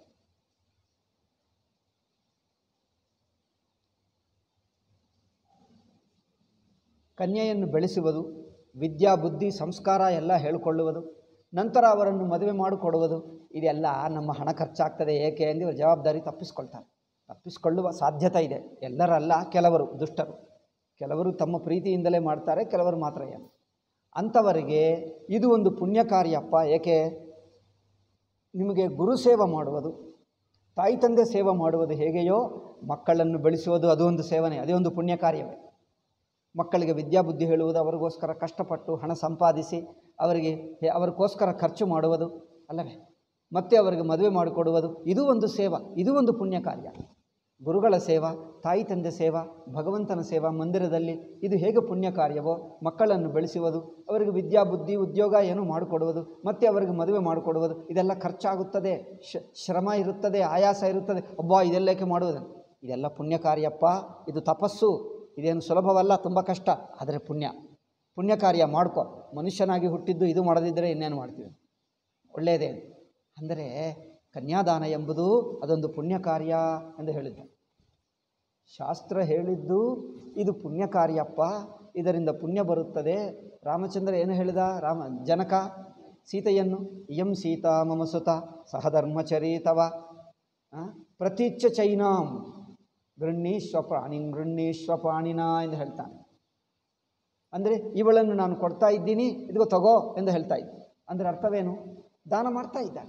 ಕನ್ಯೆಯನ್ನು ಬೆಳೆಸುವುದು ವಿದ್ಯಾ ಬುದ್ಧಿ ಸಂಸ್ಕಾರ ಎಲ್ಲ ಹೇಳಿಕೊಳ್ಳುವುದು ನಂತರ ಅವರನ್ನು ಮದುವೆ ಮಾಡಿಕೊಡುವುದು ಇದೆಲ್ಲ ನಮ್ಮ ಹಣ ಖರ್ಚಾಗ್ತದೆ ಏಕೆ ಎಂದು ಇವರು ಜವಾಬ್ದಾರಿ ತಪ್ಪಿಸ್ಕೊಳ್ತಾರೆ ತಪ್ಪಿಸಿಕೊಳ್ಳುವ ಸಾಧ್ಯತೆ ಇದೆ ಎಲ್ಲರಲ್ಲ ಕೆಲವರು ದುಷ್ಟರು ಕೆಲವರು ತಮ್ಮ ಪ್ರೀತಿಯಿಂದಲೇ ಮಾಡ್ತಾರೆ ಕೆಲವರು ಮಾತ್ರ ಏನು ಅಂಥವರಿಗೆ ಇದು ಒಂದು ಪುಣ್ಯ ಕಾರ್ಯಪ್ಪ ಏಕೆ ನಿಮಗೆ ಗುರು ಸೇವೆ ಮಾಡುವುದು ತಾಯಿ ತಂದೆ ಸೇವೆ ಮಾಡುವುದು ಹೇಗೆಯೋ ಮಕ್ಕಳನ್ನು ಬೆಳೆಸುವುದು ಅದು ಒಂದು ಸೇವನೆ ಅದೇ ಒಂದು ಪುಣ್ಯ ಕಾರ್ಯವೇ ಮಕ್ಕಳಿಗೆ ವಿದ್ಯಾಬುದ್ಧಿ ಹೇಳುವುದು ಅವರಿಗೋಸ್ಕರ ಕಷ್ಟಪಟ್ಟು ಹಣ ಸಂಪಾದಿಸಿ ಅವರಿಗೆ ಹೆ- ಅವರಿಗೋಸ್ಕರ ಖರ್ಚು ಮಾಡುವುದು ಅಲ್ಲವೇ ಮತ್ತೆ ಅವರಿಗೆ ಮದುವೆ ಮಾಡಿಕೊಡುವುದು ಇದು ಒಂದು ಸೇವಾ ಇದು ಒಂದು ಪುಣ್ಯ ಕಾರ್ಯ ಗುರುಗಳ ಸೇವಾ ತಾಯಿ ತಂದೆ ಸೇವಾ ಭಗವಂತನ ಸೇವಾ ಮಂದಿರದಲ್ಲಿ ಇದು ಹೇಗೆ ಪುಣ್ಯ ಕಾರ್ಯವೋ ಮಕ್ಕಳನ್ನು ಬೆಳೆಸುವುದು ಅವರಿಗೆ ವಿದ್ಯಾಬುದ್ಧಿ ಉದ್ಯೋಗ ಏನು ಮಾಡಿಕೊಡುವುದು ಮತ್ತೆ ಅವರಿಗೆ ಮದುವೆ ಮಾಡಿಕೊಡುವುದು ಇದೆಲ್ಲ ಖರ್ಚಾಗುತ್ತದೆ ಶ ಶ್ರಮ ಇರುತ್ತದೆ ಆಯಾಸ ಇರುತ್ತದೆ ಒಬ್ಬ ಇದೆಲ್ಲಕ್ಕೆ ಮಾಡುವುದು ಇದೆಲ್ಲ ಪುಣ್ಯ ಕಾರ್ಯಪ್ಪ ಇದು ತಪಸ್ಸು ಇದೇನು ಸುಲಭವಲ್ಲ ತುಂಬ ಕಷ್ಟ ಆದರೆ ಪುಣ್ಯ ಪುಣ್ಯ ಕಾರ್ಯ ಮಾಡ್ಕೊ ಮನುಷ್ಯನಾಗಿ ಹುಟ್ಟಿದ್ದು ಇದು ಮಾಡದಿದ್ದರೆ ಇನ್ನೇನು ಮಾಡ್ತೀವಿ ಒಳ್ಳೆಯದೇ ಅಂದರೆ ಕನ್ಯಾದಾನ ಎಂಬುದು ಅದೊಂದು ಪುಣ್ಯ ಕಾರ್ಯ ಎಂದು ಹೇಳಿದ್ದ ಶಾಸ್ತ್ರ ಹೇಳಿದ್ದು ಇದು ಪುಣ್ಯ ಕಾರ್ಯಪ್ಪ ಇದರಿಂದ ಪುಣ್ಯ ಬರುತ್ತದೆ ರಾಮಚಂದ್ರ ಏನು ಹೇಳಿದ ರಾಮ ಜನಕ ಸೀತೆಯನ್ನು ಇಯಂ ಸೀತಾ ಮಮ ಸುತ ಸಹಧರ್ಮಚರೀತವ ಆ, ಪ್ರತೀಚ್ಛ ಚೈನಾಂ ಗೃಣ್ಣೀಶ್ವ ಪ್ರಾಣಿ ಗೃಣ್ಣೀಶ್ವ ಪ್ರಾಣಿನ ಎಂದು ಹೇಳ್ತಾನೆ ಅಂದರೆ ಇವಳನ್ನು ನಾನು ಕೊಡ್ತಾ ಇದ್ದೀನಿ ಇದಿಗೋ ತಗೋ ಎಂದು ಹೇಳ್ತಾ ಇದ್ದೆ ಅಂದರೆ ಅರ್ಥವೇನು ದಾನ ಮಾಡ್ತಾ ಇದ್ದಾನೆ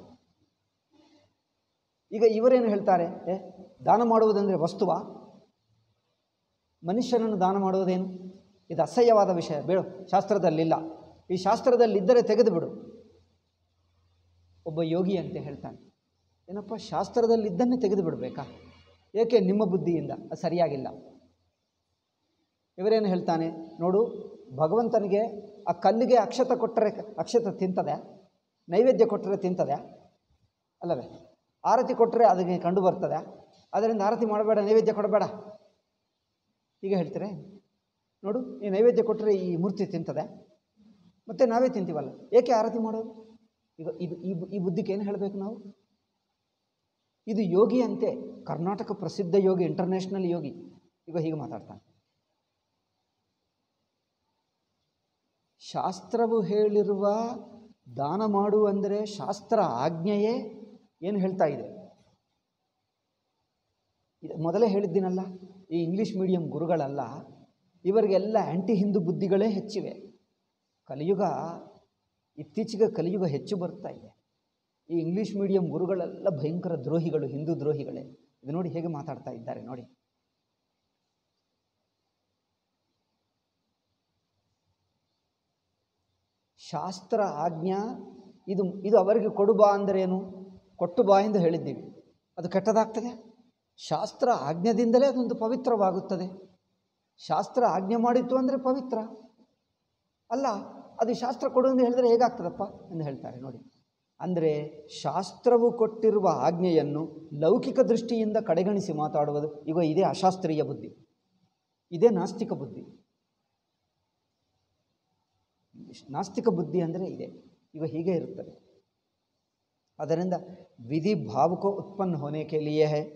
ಈಗ ಇವರೇನು ಹೇಳ್ತಾರೆ ಏ ದಾನ ಮಾಡುವುದಂದರೆ ವಸ್ತುವ ಮನುಷ್ಯನನ್ನು ದಾನ ಮಾಡುವುದೇನು ಇದು ಅಸಹ್ಯವಾದ ವಿಷಯ ಬೇಡ ಶಾಸ್ತ್ರದಲ್ಲಿಲ್ಲ ಈ ಶಾಸ್ತ್ರದಲ್ಲಿದ್ದರೆ ತೆಗೆದು ಬಿಡು ಒಬ್ಬ ಯೋಗಿ ಅಂತ ಹೇಳ್ತಾನೆ ಏನಪ್ಪ ಶಾಸ್ತ್ರದಲ್ಲಿದ್ದನ್ನೇ ತೆಗೆದು ಬಿಡಬೇಕಾ ಏಕೆ ನಿಮ್ಮ ಬುದ್ಧಿಯಿಂದ ಅದು ಸರಿಯಾಗಿಲ್ಲ ಇವರೇನು ಹೇಳ್ತಾನೆ ನೋಡು ಭಗವಂತನಿಗೆ ಆ ಕಲ್ಲಿಗೆ ಅಕ್ಷತ ಕೊಟ್ಟರೆ ಅಕ್ಷತ ತಿಂತದೆ ನೈವೇದ್ಯ ಕೊಟ್ಟರೆ ತಿಂತದೆ ಅಲ್ಲವೇ ಆರತಿ ಕೊಟ್ಟರೆ ಅದಕ್ಕೆ ಕಂಡು ಬರ್ತದೆ ಅದರಿಂದ ಆರತಿ ಮಾಡಬೇಡ ನೈವೇದ್ಯ ಕೊಡಬೇಡ ಹೀಗೆ ಹೇಳ್ತೀರಾ ನೋಡು ಈ ನೈವೇದ್ಯ ಕೊಟ್ಟರೆ ಈ ಮೂರ್ತಿ ತಿಂತದೆ ಮತ್ತು ನಾವೇ ತಿಂತೀವಲ್ಲ ಏಕೆ ಆರತಿ ಮಾಡೋದು ಈಗ ಇದು ಈ ಬು- ಈ ಬುದ್ಧಿಗೆ ಏನು ಹೇಳಬೇಕು ನಾವು ಇದು ಯೋಗಿ ಅಂತೆ ಕರ್ನಾಟಕ ಪ್ರಸಿದ್ಧ ಯೋಗಿ ಇಂಟರ್ನ್ಯಾಷನಲ್ ಯೋಗಿ ಈಗ ಹೀಗೆ ಮಾತಾಡ್ತಾನೆ ಶಾಸ್ತ್ರವು ಹೇಳಿರುವ ದಾನ ಮಾಡು ಅಂದರೆ ಶಾಸ್ತ್ರ ಆಜ್ಞೆಯೇ ಏನು ಹೇಳ್ತಾ ಇದೆ ಇದು ಮೊದಲೇ ಹೇಳಿದ್ದೀನಲ್ಲ ಈ ಇಂಗ್ಲೀಷ್ ಮೀಡಿಯಂ ಗುರುಗಳಲ್ಲ ಇವರಿಗೆಲ್ಲ ಆ್ಯಂಟಿ ಹಿಂದೂ ಬುದ್ಧಿಗಳೇ ಹೆಚ್ಚಿವೆ ಕಲಿಯುಗ ಇತ್ತೀಚೆಗೆ ಕಲಿಯುಗ ಹೆಚ್ಚು ಬರ್ತಾ ಇದೆ ಈ ಇಂಗ್ಲೀಷ್ ಮೀಡಿಯಂ ಗುರುಗಳೆಲ್ಲ ಭಯಂಕರ ದ್ರೋಹಿಗಳು ಹಿಂದೂ ದ್ರೋಹಿಗಳೇ ಇದು ನೋಡಿ ಹೇಗೆ ಮಾತಾಡ್ತಾ ಇದ್ದಾರೆ ನೋಡಿ ಶಾಸ್ತ್ರ ಆಜ್ಞಾ ಇದು ಇದು ಅವರಿಗೆ ಕೊಡು ಬಾ ಅಂದರೇನು ಕೊಟ್ಟು ಬಾ ಎಂದು ಹೇಳಿದ್ದೀವಿ ಅದು ಕೆಟ್ಟದಾಗ್ತದೆ ಶಾಸ್ತ್ರ ಆಜ್ಞೆದಿಂದಲೇ ಅದೊಂದು ಪವಿತ್ರವಾಗುತ್ತದೆ ಶಾಸ್ತ್ರ ಆಜ್ಞೆ ಮಾಡಿತ್ತು ಅಂದರೆ ಪವಿತ್ರ ಅಲ್ಲ ಅದು ಶಾಸ್ತ್ರ ಕೊಡು ಎಂದು ಹೇಳಿದರೆ ಹೇಗಾಗ್ತದಪ್ಪ ಎಂದು ಹೇಳ್ತಾರೆ ನೋಡಿ ಅಂದರೆ ಶಾಸ್ತ್ರವು ಕೊಟ್ಟಿರುವ ಆಜ್ಞೆಯನ್ನು ಲೌಕಿಕ ದೃಷ್ಟಿಯಿಂದ ಕಡೆಗಣಿಸಿ ಮಾತಾಡುವುದು ಈಗ ಇದೇ ಅಶಾಸ್ತ್ರೀಯ ಬುದ್ಧಿ ಇದೇ ನಾಸ್ತಿಕ ಬುದ್ಧಿ ನಾಸ್ತಿಕ ಬುದ್ಧಿ ಅಂದರೆ ಇದೆ ಈಗ ಹೀಗೆ ಇರುತ್ತದೆ ಅದರಿಂದ विधि भाव को उत्पन्न होने के लिए है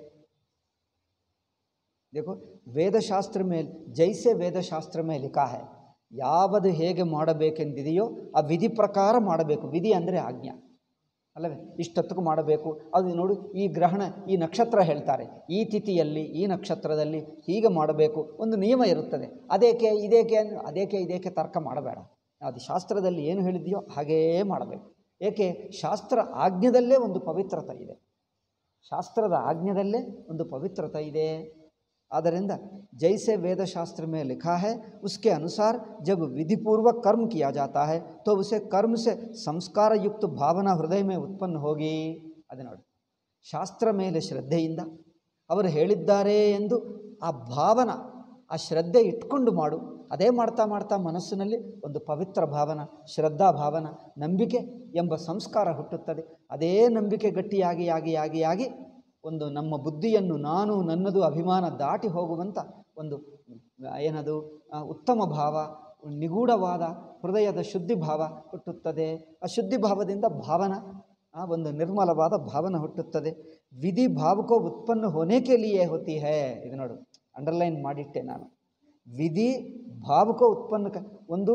देखो ವೇದಶಾಸ್ತ್ರ ಮೇಲೆ ಜೈಸೆ ವೇದಶಾಸ್ತ್ರ ಮೇಲೆ ಲಿಖಾ है ಯಾವುದು ಹೇಗೆ ಮಾಡಬೇಕೆಂದಿದೆಯೋ ಆ ವಿಧಿ ಪ್ರಕಾರ ಮಾಡಬೇಕು ವಿಧಿ ಅಂದರೆ ಆಜ್ಞಾ ಅಲ್ಲವೇ ಇಷ್ಟೊತ್ತಿಗೆ ಮಾಡಬೇಕು ಅದು ನೋಡು ಈ ಗ್ರಹಣ ಈ ನಕ್ಷತ್ರ ಹೇಳ್ತಾರೆ ಈ ತಿಥಿಯಲ್ಲಿ ಈ ನಕ್ಷತ್ರದಲ್ಲಿ ಹೀಗೆ ಮಾಡಬೇಕು ಒಂದು ನಿಯಮ ಇರುತ್ತದೆ ಅದೇಕೆ ಇದೇಕೆ ಅಂದ್ರೆ ಅದೇಕೆ ಇದೇಕೆ ತರ್ಕ ಮಾಡಬೇಡ ಅದು ಶಾಸ್ತ್ರದಲ್ಲಿ ಏನು ಹೇಳಿದೆಯೋ ಹಾಗೆಯೇ ಮಾಡಬೇಕು ಏಕೆ ಶಾಸ್ತ್ರ ಆಜ್ಞದಲ್ಲೇ ಒಂದು ಪವಿತ್ರತೆ ಇದೆ ಶಾಸ್ತ್ರದ ಆಜ್ಞದಲ್ಲೇ ಒಂದು ಪವಿತ್ರತೆ ಇದೆ ಆದ್ದರಿಂದ जैसे वेद शास्त्र में लिखा है उसके अनुसार जब विधिपूर्वक कर्म किया जाता है तो उसे कर्म से संस्कार युक्त भावना हृदय में उत्पन्न होगी ಅದು ನೋಡಿ ಶಾಸ್ತ್ರ ಮೇಲೆ ಶ್ರದ್ಧೆಯಿಂದ ಅವರು ಹೇಳಿದ್ದಾರೆ ಎಂದು ಆ ಭಾವನ ಆ ಶ್ರದ್ಧೆ ಇಟ್ಕೊಂಡು ಮಾಡು ಅದೇ ಮಾಡ್ತಾ ಮಾಡ್ತಾ ಮನಸ್ಸಿನಲ್ಲಿ ಒಂದು ಪವಿತ್ರ ಭಾವನ ಶ್ರದ್ಧಾ ಭಾವನ ನಂಬಿಕೆ ಎಂಬ ಸಂಸ್ಕಾರ ಹುಟ್ಟುತ್ತದೆ ಅದೇ ನಂಬಿಕೆ ಗಟ್ಟಿಯಾಗಿ ಆಗಿ ಆಗಿ ಆಗಿ ಒಂದು ನಮ್ಮ ಬುದ್ಧಿಯನ್ನು ನಾನು ನನ್ನದು ಅಭಿಮಾನ ದಾಟಿ ಹೋಗುವಂಥ ಒಂದು ಏನದು ಆ, ಉತ್ತಮ ಭಾವ ನಿಗೂಢವಾದ ಹೃದಯದ ಶುದ್ಧಿ ಭಾವ ಹುಟ್ಟುತ್ತದೆ ಆ ಶುದ್ಧಿ ಭಾವದಿಂದ ಭಾವನ ಆ ಒಂದು ನಿರ್ಮಲವಾದ ಭಾವನ ಹುಟ್ಟುತ್ತದೆ ವಿಧಿ ಭಾವಕೋ ಉತ್ಪನ್ನ ಹೋನೇಕೆ ಲಿಯೇ ಹೋತಿ ಹೇ ಇದು ನೋಡು ಅಂಡರ್ಲೈನ್ ಮಾಡಿಟ್ಟೆ ನಾನು ವಿಧಿ ಭಾವಕೋ ಉತ್ಪನ್ನ ಕ- ಒಂದು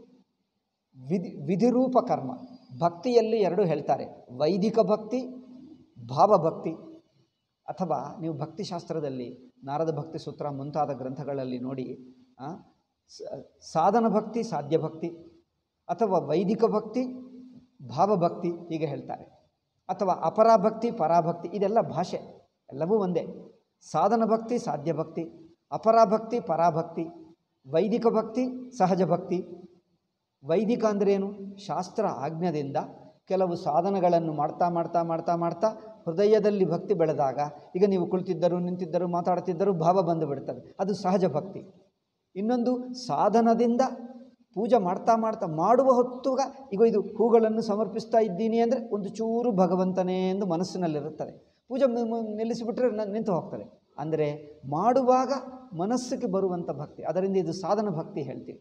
ವಿಧಿ ವಿಧಿರೂಪ ಕರ್ಮ ಭಕ್ತಿಯಲ್ಲಿ ಎರಡು ಹೇಳ್ತಾರೆ ವೈದಿಕ ಭಕ್ತಿ ಭಾವಭಕ್ತಿ ಅಥವಾ ನೀವು ಭಕ್ತಿಶಾಸ್ತ್ರದಲ್ಲಿ ನಾರದ ಭಕ್ತಿ ಸೂತ್ರ ಮುಂತಾದ ಗ್ರಂಥಗಳಲ್ಲಿ ನೋಡಿ ಆ, ಸ- ಸಾಧನ ಭಕ್ತಿ ಸಾಧ್ಯ ಭಕ್ತಿ ಅಥವಾ ವೈದಿಕ ಭಕ್ತಿ ಭಾವಭಕ್ತಿ ಹೀಗೆ ಹೇಳ್ತಾರೆ ಅಥವಾ ಅಪರಾಭಕ್ತಿ ಪರಾಭಕ್ತಿ ಇದೆಲ್ಲ ಭಾಷೆ ಎಲ್ಲವೂ ಒಂದೇ ಸಾಧನ ಭಕ್ತಿ ಸಾಧ್ಯ ಭಕ್ತಿ ಅಪರಾಭಕ್ತಿ ಪರಾಭಕ್ತಿ ವೈದಿಕ ಭಕ್ತಿ ಸಹಜ ಭಕ್ತಿ ವೈದಿಕ ಅಂದ್ರೇನು ಶಾಸ್ತ್ರ ಆಜ್ಞದಿಂದ ಕೆಲವು ಸಾಧನಗಳನ್ನು ಮಾಡ್ತಾ ಮಾಡ್ತಾ ಮಾಡ್ತಾ ಮಾಡ್ತಾ ಹೃದಯದಲ್ಲಿ ಭಕ್ತಿ ಬೆಳೆದಾಗ ಈಗ ನೀವು ಕುಳಿತಿದ್ದರು ನಿಂತಿದ್ದರು ಮಾತಾಡ್ತಿದ್ದರು ಭಾವ ಬಂದು ಬಿಡ್ತದೆ ಅದು ಸಹಜ ಭಕ್ತಿ ಇನ್ನೊಂದು ಸಾಧನದಿಂದ ಪೂಜೆ ಮಾಡ್ತಾ ಮಾಡ್ತಾ ಮಾಡುವ ಹೊತ್ತುಗ ಈಗ ಇದು ಹೂಗಳನ್ನು ಸಮರ್ಪಿಸ್ತಾ ಇದ್ದೀನಿ ಅಂದರೆ ಒಂದು ಚೂರು ಭಗವಂತನೇ ಎಂದು ಮನಸ್ಸಿನಲ್ಲಿರುತ್ತದೆ ಪೂಜೆ ಮು- ಮು- ನಿಲ್ಲಿಸಿಬಿಟ್ರೆ ನ- ನಿಂತು ಹೋಗ್ತದೆ ಅಂದರೆ ಮಾಡುವಾಗ ಮನಸ್ಸಿಗೆ ಬರುವಂಥ ಭಕ್ತಿ ಅದರಿಂದ ಇದು ಸಾಧನ ಭಕ್ತಿ ಹೇಳ್ತೀವಿ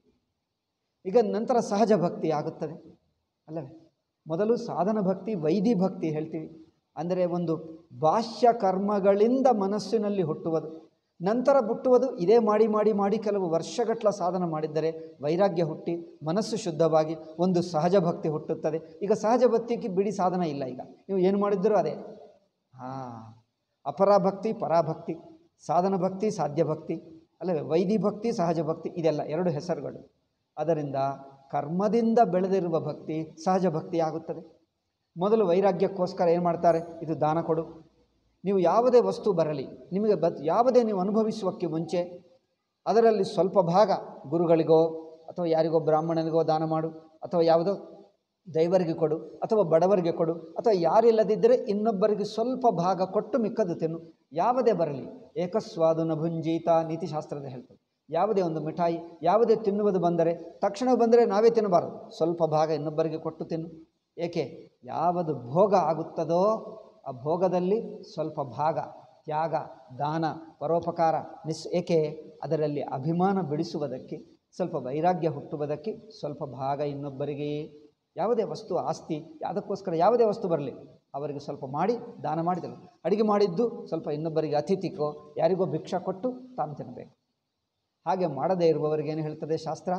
ಈಗ ನಂತರ ಸಹಜ ಭಕ್ತಿ ಆಗುತ್ತದೆ ಅಲ್ಲವೇ ಮೊದಲು ಸಾಧನ ಭಕ್ತಿ ವೈದಿ ಭಕ್ತಿ ಹೇಳ್ತೀವಿ ಅಂದರೆ ಒಂದು ಬಾಹ್ಯ ಕರ್ಮಗಳಿಂದ ಮನಸ್ಸಿನಲ್ಲಿ ಹುಟ್ಟುವುದು ನಂತರ ಹುಟ್ಟುವುದು ಇದೇ ಮಾಡಿ ಮಾಡಿ ಮಾಡಿ ಕೆಲವು ವರ್ಷಗಟ್ಟಲ ಸಾಧನ ಮಾಡಿದ್ದರೆ ವೈರಾಗ್ಯ ಹುಟ್ಟಿ ಮನಸ್ಸು ಶುದ್ಧವಾಗಿ ಒಂದು ಸಹಜ ಭಕ್ತಿ ಹುಟ್ಟುತ್ತದೆ ಈಗ ಸಹಜ ಭಕ್ತಿಗೆ ಬಿಡಿ ಸಾಧನ ಇಲ್ಲ ಈಗ ನೀವು ಏನು ಮಾಡಿದ್ದರೂ ಅದೇ ಹಾಂ ಅಪರಾಭಕ್ತಿ ಪರಾಭಕ್ತಿ ಸಾಧನ ಭಕ್ತಿ ಸಾಧ್ಯ ಭಕ್ತಿ ಅಲ್ಲವೇ ವೈದಿ ಭಕ್ತಿ ಸಹಜ ಭಕ್ತಿ ಇದೆಲ್ಲ ಎರಡು ಹೆಸರುಗಳು ಅದರಿಂದ ಕರ್ಮದಿಂದ ಬೆಳೆದಿರುವ ಭಕ್ತಿ ಸಹಜ ಭಕ್ತಿ ಆಗುತ್ತದೆ ಮೊದಲು ವೈರಾಗ್ಯಕ್ಕೋಸ್ಕರ ಏನು ಮಾಡ್ತಾರೆ ಇದು ದಾನ ಕೊಡು ನೀವು ಯಾವುದೇ ವಸ್ತು ಬರಲಿ ನಿಮಗೆ ಬತ್ ಯಾವುದೇ ನೀವು ಅನುಭವಿಸುವಕ್ಕೆ ಮುಂಚೆ ಅದರಲ್ಲಿ ಸ್ವಲ್ಪ ಭಾಗ ಗುರುಗಳಿಗೋ ಅಥವಾ ಯಾರಿಗೋ ಬ್ರಾಹ್ಮಣನಿಗೋ ದಾನ ಮಾಡು ಅಥವಾ ಯಾವುದೋ ದೈವರಿಗೆ ಕೊಡು ಅಥವಾ ಬಡವರಿಗೆ ಕೊಡು ಅಥವಾ ಯಾರಿಲ್ಲದಿದ್ದರೆ ಇನ್ನೊಬ್ಬರಿಗೆ ಸ್ವಲ್ಪ ಭಾಗ ಕೊಟ್ಟು ಮಿಕ್ಕದು ತಿನ್ನು ಯಾವುದೇ ಬರಲಿ ಏಕಸ್ವಾದು ನ ಭುಂಜೀತ ನೀತಿಶಾಸ್ತ್ರದ ಹೇಳ್ತದೆ ಯಾವುದೇ ಒಂದು ಮಿಠಾಯಿ ಯಾವುದೇ ತಿನ್ನುವುದು ಬಂದರೆ ತಕ್ಷಣ ಬಂದರೆ ನಾವೇ ತಿನ್ನಬಾರದು ಸ್ವಲ್ಪ ಭಾಗ ಇನ್ನೊಬ್ಬರಿಗೆ ಕೊಟ್ಟು ತಿನ್ನು ಏಕೆ ಯಾವುದು ಭೋಗ ಆಗುತ್ತದೋ ಆ ಭೋಗದಲ್ಲಿ ಸ್ವಲ್ಪ ಭಾಗ ತ್ಯಾಗ ದಾನ ಪರೋಪಕಾರ ನಿಸ್ ಏಕೆ ಅದರಲ್ಲಿ ಅಭಿಮಾನ ಬಿಡಿಸುವುದಕ್ಕೆ ಸ್ವಲ್ಪ ವೈರಾಗ್ಯ ಹುಟ್ಟುವುದಕ್ಕೆ ಸ್ವಲ್ಪ ಭಾಗ ಇನ್ನೊಬ್ಬರಿಗೆ ಯಾವುದೇ ವಸ್ತು ಆಸ್ತಿ ಯಾವುದಕ್ಕೋಸ್ಕರ ಯಾವುದೇ ವಸ್ತು ಬರಲಿ ಅವರಿಗೆ ಸ್ವಲ್ಪ ಮಾಡಿ ದಾನ ಮಾಡಿದರು ಅಡಿಗೆ ಮಾಡಿದ್ದು ಸ್ವಲ್ಪ ಇನ್ನೊಬ್ಬರಿಗೆ ಅತಿಥಿಗೋ ಯಾರಿಗೋ ಭಿಕ್ಷಾ ಕೊಟ್ಟು ತಾನು ತಿನ್ನಬೇಕು ಹಾಗೆ ಮಾಡದೇ ಇರುವವರಿಗೆ ಏನು ಹೇಳ್ತದೆ ಶಾಸ್ತ್ರ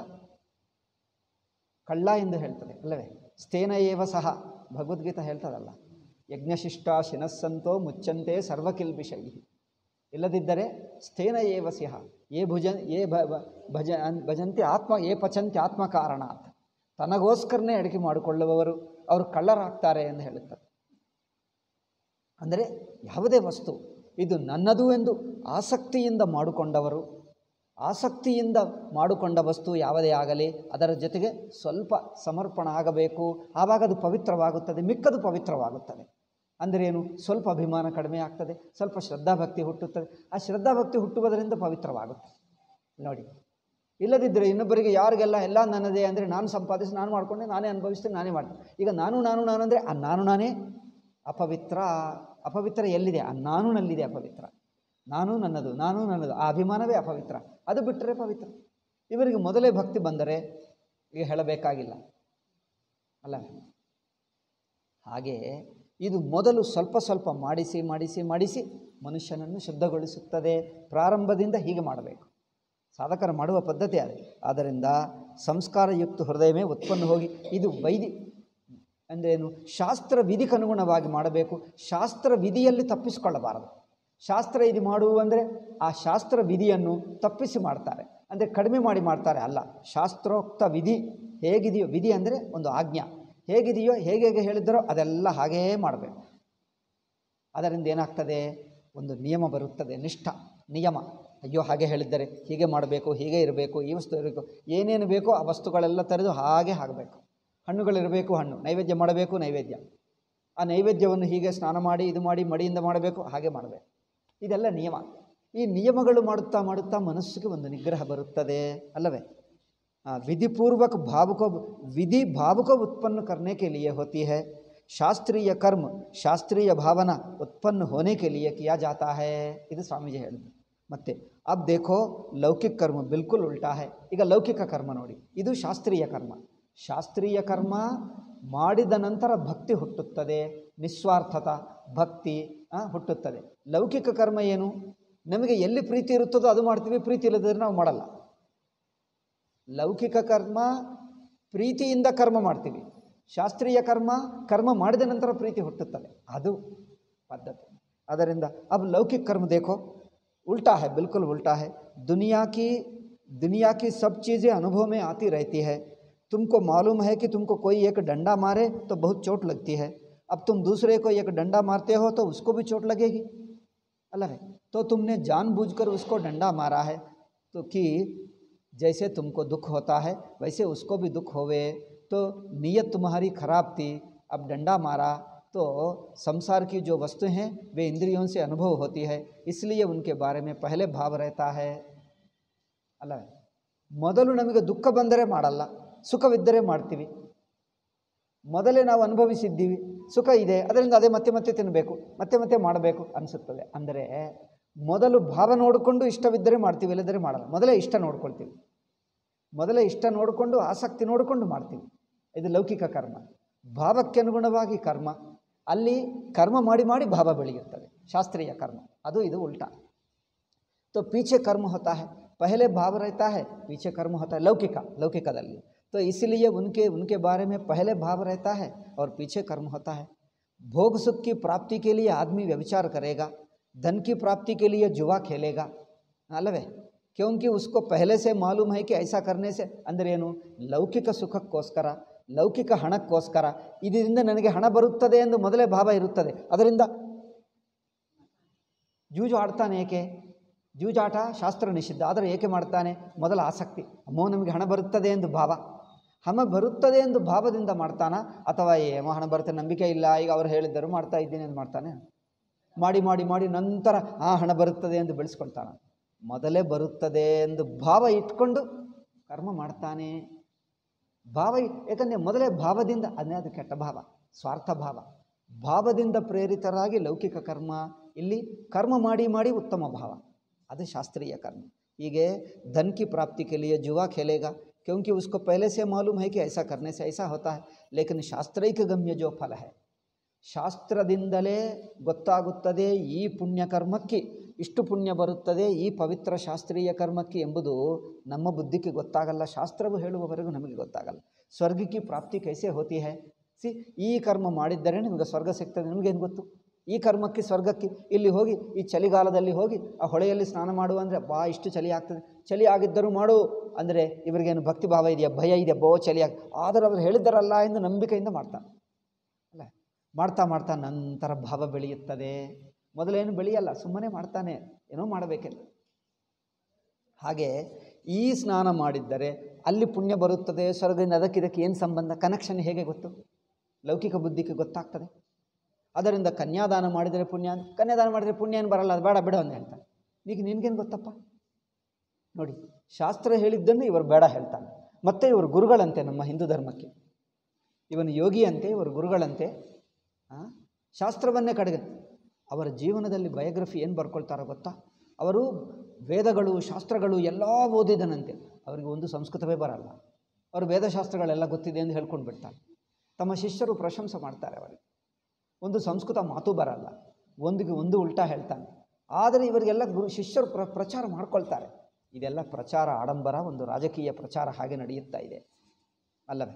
ಕಳ್ಳ ಎಂದು ಹೇಳ್ತದೆ ಅಲ್ಲವೇ ಸ್ಥೇನ ಏವ ಸಹ ಭಗವದ್ಗೀತಾ ಹೇಳ್ತದಲ್ಲ ಯಜ್ಞಶಿಷ್ಟ ಶಿನಸ್ಸಂತೋ ಮುಚ್ಚಂತೆ ಸರ್ವಕಿಲ್ಬಿಷೈ ಇಲ್ಲದಿದ್ದರೆ ಸ್ಥೇನ ಏವ ಸ್ಯಃ ಏ ಭುಜ ಏ ಭ ಭ- ಭಜ ಭಜಂತಿ ಆತ್ಮ ಏ ಪಚಂತಿ ಆತ್ಮ ಕಾರಣಾತ್ ತನಗೋಸ್ಕರನೇ ಅಡಿಕೆ ಮಾಡಿಕೊಳ್ಳುವವರು ಅವರು ಕಳ್ಳರಾಗ್ತಾರೆ ಎಂದು ಹೇಳುತ್ತಾರೆ ಅಂದರೆ ಯಾವುದೇ ವಸ್ತು ಇದು ನನ್ನದು ಎಂದು ಆಸಕ್ತಿಯಿಂದ ಮಾಡಿಕೊಂಡವರು ಆಸಕ್ತಿಯಿಂದ ಮಾಡಿಕೊಂಡ ವಸ್ತು ಯಾವುದೇ ಆಗಲಿ ಅದರ ಜೊತೆಗೆ ಸ್ವಲ್ಪ ಸಮರ್ಪಣ ಆಗಬೇಕು ಆವಾಗ ಅದು ಪವಿತ್ರವಾಗುತ್ತದೆ ಮಿಕ್ಕದು ಪವಿತ್ರವಾಗುತ್ತದೆ ಅಂದರೆ ಏನು ಸ್ವಲ್ಪ ಅಭಿಮಾನ ಕಡಿಮೆ ಆಗ್ತದೆ ಸ್ವಲ್ಪ ಶ್ರದ್ಧಾಭಕ್ತಿ ಹುಟ್ಟುತ್ತದೆ ಆ ಶ್ರದ್ಧಾಭಕ್ತಿ ಹುಟ್ಟುವುದರಿಂದ ಪವಿತ್ರವಾಗುತ್ತೆ ನೋಡಿ ಇಲ್ಲದಿದ್ದರೆ ಇನ್ನೊಬ್ಬರಿಗೆ ಯಾರಿಗೆಲ್ಲ ಎಲ್ಲ ನನ್ನದೇ ಅಂದರೆ ನಾನು ಸಂಪಾದಿಸಿ ನಾನು ಮಾಡಿಕೊಂಡೆ ನಾನೇ ಅನುಭವಿಸ್ತೀನಿ ನಾನೇ ಮಾಡ್ತೀನಿ ಈಗ ನಾನು ನಾನು ನಾನು ಅಂದರೆ ಆ ನಾನು ನಾನೇ ಅಪವಿತ್ರ ಅಪವಿತ್ರ ಎಲ್ಲಿದೆ ಆ ನಾನು ನಲ್ಲಿದೆ ಅಪವಿತ್ರ ನಾನು ನನ್ನದು ನಾನು ನನ್ನದು ಆ ಅಭಿಮಾನವೇ ಅಪವಿತ್ರ ಅದು ಬಿಟ್ಟರೆ ಪವಿತ್ರ ಇವರಿಗೆ ಮೊದಲೇ ಭಕ್ತಿ ಬಂದರೆ ಈಗ ಹೇಳಬೇಕಾಗಿಲ್ಲ ಅಲ್ಲ ಹಾಗೆ ಇದು ಮೊದಲು ಸ್ವಲ್ಪ ಸ್ವಲ್ಪ ಮಾಡಿಸಿ ಮಾಡಿಸಿ ಮಾಡಿಸಿ ಮನುಷ್ಯನನ್ನು ಶುದ್ಧಗೊಳಿಸುತ್ತದೆ ಪ್ರಾರಂಭದಿಂದ ಹೀಗೆ ಮಾಡಬೇಕು ಸಾಧಕರು ಮಾಡುವ ಪದ್ಧತಿ ಅದೇ ಆದ್ದರಿಂದ ಸಂಸ್ಕಾರಯುಕ್ತ ಹೃದಯವೇ ಉತ್ಪನ್ನ ಹೋಗಿ ಇದು ವೈದಿ ಅಂದ್ರೇನು ಶಾಸ್ತ್ರ ವಿಧಿಗನುಗುಣವಾಗಿ ಮಾಡಬೇಕು ಶಾಸ್ತ್ರ ವಿಧಿಯಲ್ಲಿ ತಪ್ಪಿಸಿಕೊಳ್ಳಬಾರದು ಶಾಸ್ತ್ರ ಇದು ಮಾಡು ಅಂದರೆ ಆ ಶಾಸ್ತ್ರ ವಿಧಿಯನ್ನು ತಪ್ಪಿಸಿ ಮಾಡ್ತಾರೆ ಅಂದರೆ ಕಡಿಮೆ ಮಾಡಿ ಮಾಡ್ತಾರೆ ಅಲ್ಲ ಶಾಸ್ತ್ರೋಕ್ತ ವಿಧಿ ಹೇಗಿದೆಯೋ ವಿಧಿ ಅಂದರೆ ಒಂದು ಆಜ್ಞಾ ಹೇಗಿದೆಯೋ ಹೇಗೆ ಹೇಗೆ ಹೇಳಿದ್ದರೋ ಅದೆಲ್ಲ ಹಾಗೇ ಮಾಡಬೇಕು ಅದರಿಂದ ಏನಾಗ್ತದೆ ಒಂದು ನಿಯಮ ಬರುತ್ತದೆ ನಿಷ್ಠ ನಿಯಮ ಅಯ್ಯೋ ಹಾಗೆ ಹೇಳಿದ್ದಾರೆ ಹೀಗೆ ಮಾಡಬೇಕು ಹೀಗೆ ಇರಬೇಕು ಈ ವಸ್ತು ಇರಬೇಕು ಏನೇನು ಬೇಕೋ ಆ ವಸ್ತುಗಳೆಲ್ಲ ತೆರೆದು ಹಾಗೆ ಆಗಬೇಕು ಹಣ್ಣುಗಳಿರಬೇಕು ಹಣ್ಣು ನೈವೇದ್ಯ ಮಾಡಬೇಕು ನೈವೇದ್ಯ ಆ ನೈವೇದ್ಯವನ್ನು ಹೀಗೆ ಸ್ನಾನ ಮಾಡಿ ಇದು ಮಾಡಿ ಮಡಿಯಿಂದ ಮಾಡಬೇಕು ಹಾಗೆ ಮಾಡಬೇಕು ಇದೆಲ್ಲ ನಿಯಮ ಈ ನಿಯಮಗಳು ಮಾಡುತ್ತಾ ಮಾಡುತ್ತಾ ಮನಸ್ಸಿಗೆ ಒಂದು ನಿಗ್ರಹ ಬರುತ್ತದೆ ಅಲ್ಲವೇ हाँ, विधिपूर्वक भाव को विधि भाव को उत्पन्न करने के लिए होती है ಶಾಸ್ತ್ರೀಯ ಕರ್ಮ ಶಾಸ್ತ್ರೀಯ ಭಾವನಾ ಉತ್ಪನ್ನ ಹೋನೆ ಕೆ ಲಿಯೆ ಕಿಯಾ ಜಾತಾ ಹೈ ಇದು ಸ್ವಾಮೀಜಿ ಹೇಳಿದ್ರು ಮತ್ತೆ ಅಬ್ ದೇಖೋ ಲೌಕಿಕ ಕರ್ಮ ಬಿಲ್ಕುಲ್ ಉಲ್ಟಾ ಹೈ ಈಗ ಲೌಕಿಕ ಕರ್ಮ ನೋಡಿ ಇದು ಶಾಸ್ತ್ರೀಯ ಕರ್ಮ ಶಾಸ್ತ್ರೀಯ ಕರ್ಮ ಮಾಡಿದ ನಂತರ ಭಕ್ತಿ ಹುಟ್ಟುತ್ತದೆ ನಿಸ್ವಾರ್ಥತ ಭಕ್ತಿ ಆ, ಹುಟ್ಟುತ್ತದೆ ಲೌಕಿಕ ಕರ್ಮ ಏನು ನಮಗೆ ಎಲ್ಲಿ ಪ್ರೀತಿ ಇರುತ್ತದೋ ಅದು ಮಾಡ್ತೀವಿ ಪ್ರೀತಿ ಇಲ್ಲದಿದ್ರೆ ನಾವು ಮಾಡಲ್ಲ ಲೌಕಿಕ ಕರ್ಮ ಪ್ರೀತಿಯಿಂದ ಕರ್ಮ ಮಾಡ್ತೀವಿ ಶಾಸ್ತ್ರೀಯ ಕರ್ಮ ಕರ್ಮ ಮಾಡಿದ ನಂತರ ಪ್ರೀತಿ ಹುಟ್ಟುತ್ತದೆ ಅದು ಪದ್ಧತಿ ಅದರಿಂದ अब लौकिक कर्म देखो उल्टा है बिल्कुल उल्टा है दुनिया की दुनिया की सब चीज़ें अनुभव में आती रहती है तुमको मालूम है कि तुमको कोई एक डंडा मारे तो बहुत चोट लगती है अब तुम दूसरे को एक डंडा मारते हो तो उसको भी चोट लगेगी अलग है तो तुमने जानबूझकर उसको डंडा मारा है तो कि जैसे तुमको दुख होता है वैसे उसको भी दुख होवे तो नीयत तुम्हारी खराब थी अब डंडा मारा तो संसार की जो वस्तु हैं वे इंद्रियों से अनुभव होती है इसलिए उनके बारे में पहले भाव रहता है ಅಲ್ಲವೇ ಮೊದಲು ನಮಗೆ ದುಃಖ ಬಂದರೆ ಮಾಡಲ್ಲ ಸುಖವಿದ್ದರೆ ಮಾಡ್ತೀವಿ ಮೊದಲೇ ನಾವು ಅನುಭವಿಸಿದ್ದೀವಿ ಸುಖ ಇದೆ ಅದರಿಂದ ಅದೇ ಮತ್ತೆ ಮತ್ತೆ ತಿನ್ನಬೇಕು ಮತ್ತೆ ಮತ್ತೆ ಮಾಡಬೇಕು ಅನಿಸುತ್ತದೆ ಅಂದರೆ ಮೊದಲು ಭಾವ ನೋಡಿಕೊಂಡು ಇಷ್ಟವಿದ್ದರೆ ಮಾಡ್ತೀವಿ ಇಲ್ಲದರೆ ಮಾಡಲ್ಲ ಮೊದಲೇ ಇಷ್ಟ ನೋಡ್ಕೊಳ್ತೀವಿ ಮೊದಲೇ ಇಷ್ಟ ನೋಡಿಕೊಂಡು ಆಸಕ್ತಿ ನೋಡಿಕೊಂಡು ಮಾಡ್ತೀವಿ ಇದು ಲೌಕಿಕ ಕರ್ಮ ಭಾವಕ್ಕೆ ಅನುಗುಣವಾಗಿ ಕರ್ಮ ಅಲ್ಲಿ ಕರ್ಮ ಮಾಡಿ ಮಾಡಿ ಭಾವ ಬೆಳೆಯುತ್ತದೆ ಶಾಸ್ತ್ರೀಯ ಕರ್ಮ ಅದು ಇದು ಉಲ್ಟಾ तो पीछे कर्म होता है पहले भाव रहता है पीछे कर्म होता है लौकिका लौकिकದಲ್ಲಿ तो इसलिए उनके उनके बारे में पहले भाव रहता है और पीछे कर्म होता है भोग सुख की प्राप्ति के लिए आदमी व्यविचार करेगा धन की प्राप्ति के लिए जुआ खेलेगा ಅಲ್ಲವೇ क्योंकि उसको पहले से मालूम है कि ऐसा करने से ಅಂದರೆ ಏನು ಲೌಕಿಕ ಸುಖಕ್ಕೋಸ್ಕರ ಲೌಕಿಕ ಹಣಕ್ಕೋಸ್ಕರ ಇದರಿಂದ ನನಗೆ ಹಣ ಬರುತ್ತದೆ ಎಂದು ಮೊದಲೇ ಭಾವ ಇರುತ್ತದೆ ಅದರಿಂದ ಜೂಜು ಆಡ್ತಾನೆ ಏಕೆ ಜೂಜಾಟ ಶಾಸ್ತ್ರ ನಿಷಿದ್ಧ ಆದರೆ ಏಕೆ ಮಾಡ್ತಾನೆ ಮೊದಲ ಆಸಕ್ತಿ ಅಮ್ಮೋ ನಮಗೆ ಹಣ ಬರುತ್ತದೆ ಎಂದು ಭಾವ ಹಣ ಬರುತ್ತದೆ ಎಂದು ಭಾವದಿಂದ ಮಾಡ್ತಾನ ಅಥವಾ ಏನೋ ಹಣ ಬರುತ್ತೆ ನಂಬಿಕೆ ಇಲ್ಲ ಈಗ ಅವ್ರು ಹೇಳಿದ್ದರು ಮಾಡ್ತಾ ಇದ್ದೀನಿ ಎಂದು ಮಾಡ್ತಾನೆ ಮಾಡಿ ಮಾಡಿ ಮಾಡಿ ನಂತರ ಆ ಹಣ ಬರುತ್ತದೆ ಎಂದು ಬೆಳೆಸ್ಕೊಳ್ತಾನೆ ಮೊದಲೇ ಬರುತ್ತದೆ ಎಂದು ಭಾವ ಇಟ್ಕೊಂಡು ಕರ್ಮ ಮಾಡ್ತಾನೆ ಭಾವ ಏಕೆಂದರೆ ಮೊದಲೇ ಭಾವದಿಂದ ಅದನ್ನೇ ಅದು ಕೆಟ್ಟ ಭಾವ ಸ್ವಾರ್ಥ ಭಾವ ಭಾವದಿಂದ ಪ್ರೇರಿತರಾಗಿ ಲೌಕಿಕ ಕರ್ಮ ಇಲ್ಲಿ ಕರ್ಮ ಮಾಡಿ ಮಾಡಿ ಉತ್ತಮ ಭಾವ ಅದು ಶಾಸ್ತ್रीय कर्म ಹೀಗೆ धन की प्राप्ति के लिए जुआ खेलेगा क्योंकि उसको पहले से मालूम है कि ऐसा करने से ऐसा होता है लेकिन शास्त्रैक गम्य जो फल है ಶಾಸ್ತ್ರದಿಂದಲೇ ಗೊತ್ತಾಗುತ್ತದೆ ಈ ಪುಣ್ಯ ಕರ್ಮಕ್ಕೆ ಇಷ್ಟು ಪುಣ್ಯ ಬರುತ್ತದೆ ಈ ಪವಿತ್ರ ಶಾಸ್ತ್ರೀಯ ಕರ್ಮಕ್ಕೆ ಎಂಬುದು ನಮ್ಮ ಬುದ್ಧಿಗೆ ಗೊತ್ತಾಗಲ್ಲ ಶಾಸ್ತ್ರವು ಹೇಳುವವರೆಗೂ ನಮಗೆ ಗೊತ್ತಾಗಲ್ಲ ಸ್ವರ್ಗಕ್ಕೆ ಪ್ರಾಪ್ತಿ ಕೈಸೆ ಹೋತಿ ಹೈ ಸಿ ಈ ಕರ್ಮ ಮಾಡಿದ್ದರೆ ನಿಮಗೆ ಸ್ವರ್ಗ ಸಿಗ್ತದೆ ನಿಮಗೇನು ಗೊತ್ತು ಈ ಕರ್ಮಕ್ಕೆ ಸ್ವರ್ಗಕ್ಕೆ ಇಲ್ಲಿ ಹೋಗಿ ಈ ಚಳಿಗಾಲದಲ್ಲಿ ಹೋಗಿ ಆ ಹೊಳೆಯಲ್ಲಿ ಸ್ನಾನ ಮಾಡು ಅಂದರೆ ಬಾ ಇಷ್ಟು ಚಳಿ ಆಗ್ತದೆ ಚಳಿ ಆಗಿದ್ದರೂ ಮಾಡು ಅಂದರೆ ಇವರಿಗೇನು ಭಕ್ತಿ ಭಾವ ಇದೆಯಾ ಭಯ ಇದೆಯಾ ಬೋ ಚಳಿ ಆಗ ಆದರೆ ಅವರು ಹೇಳಿದ್ದಾರಲ್ಲ ಎಂದು ನಂಬಿಕೆಯಿಂದ ಮಾಡ್ತಾನೆ ಅಲ್ಲ ಮಾಡ್ತಾ ಮಾಡ್ತಾ ನಂತರ ಭಾವ ಬೆಳೆಯುತ್ತದೆ ಮೊದಲೇನು ಬೆಳೆಯಲ್ಲ ಸುಮ್ಮನೆ ಮಾಡ್ತಾನೆ ಏನೋ ಮಾಡಬೇಕೆಲ್ಲ ಹಾಗೆ ಈ ಸ್ನಾನ ಮಾಡಿದ್ದರೆ ಅಲ್ಲಿ ಪುಣ್ಯ ಬರುತ್ತದೆ ಸ್ವರ್ಗದಿಂದ ಅದಕ್ಕೆ ಇದಕ್ಕೆ ಏನು ಸಂಬಂಧ ಕನೆಕ್ಷನ್ ಹೇಗೆ ಗೊತ್ತು ಲೌಕಿಕ ಬುದ್ಧಿಗೆ ಗೊತ್ತಾಗ್ತದೆ ಅದರಿಂದ ಕನ್ಯಾದಾನ ಮಾಡಿದರೆ ಪುಣ್ಯ ಅಂತ ಕನ್ಯಾದಾನ ಮಾಡಿದರೆ ಪುಣ್ಯ ಏನು ಬರಲ್ಲ ಅದು ಬೇಡ ಬಿಡು ಅಂತ ಹೇಳ್ತಾನೆ ಈಗ ನಿನಗೇನು ಗೊತ್ತಪ್ಪ ನೋಡಿ ಶಾಸ್ತ್ರ ಹೇಳಿದ್ದನ್ನು ಇವರು ಬೇಡ ಹೇಳ್ತಾನೆ ಮತ್ತು ಇವರು ಗುರುಗಳಂತೆ ನಮ್ಮ ಹಿಂದೂ ಧರ್ಮಕ್ಕೆ ಇವನು ಯೋಗಿ ಅಂತೆ ಇವರು ಗುರುಗಳಂತೆ ಆ? ಶಾಸ್ತ್ರವನ್ನೇ ಕಡೆಗೆ ಅವರ ಜೀವನದಲ್ಲಿ ಬಯೋಗ್ರಫಿ ಏನು ಬರ್ಕೊಳ್ತಾರೋ ಗೊತ್ತಾ ಅವರು ವೇದಗಳು ಶಾಸ್ತ್ರಗಳು ಎಲ್ಲ ಓದಿದನಂತೆ ಅವರಿಗೆ ಒಂದು ಸಂಸ್ಕೃತವೇ ಬರಲ್ಲ ಅವರು ವೇದಶಾಸ್ತ್ರಗಳೆಲ್ಲ ಗೊತ್ತಿದೆ ಎಂದು ಹೇಳ್ಕೊಂಡು ಬಿಡ್ತಾರೆ ತಮ್ಮ ಶಿಷ್ಯರು ಪ್ರಶಂಸೆ ಮಾಡ್ತಾರೆ ಅವರಿಗೆ ಒಂದು ಸಂಸ್ಕೃತ ಮಾತು ಬರಲ್ಲ ಒಂದಿಗೆ ಒಂದು ಉಲ್ಟಾ ಹೇಳ್ತಾನೆ ಆದರೆ ಇವರಿಗೆಲ್ಲ ಗುರು ಶಿಷ್ಯರು ಪ್ರ ಪ್ರಚಾರ ಮಾಡ್ಕೊಳ್ತಾರೆ ಇದೆಲ್ಲ ಪ್ರಚಾರ ಆಡಂಬರ ಒಂದು ರಾಜಕೀಯ ಪ್ರಚಾರ ಹಾಗೆ ನಡೆಯುತ್ತಾ ಇದೆ ಅಲ್ಲವೇ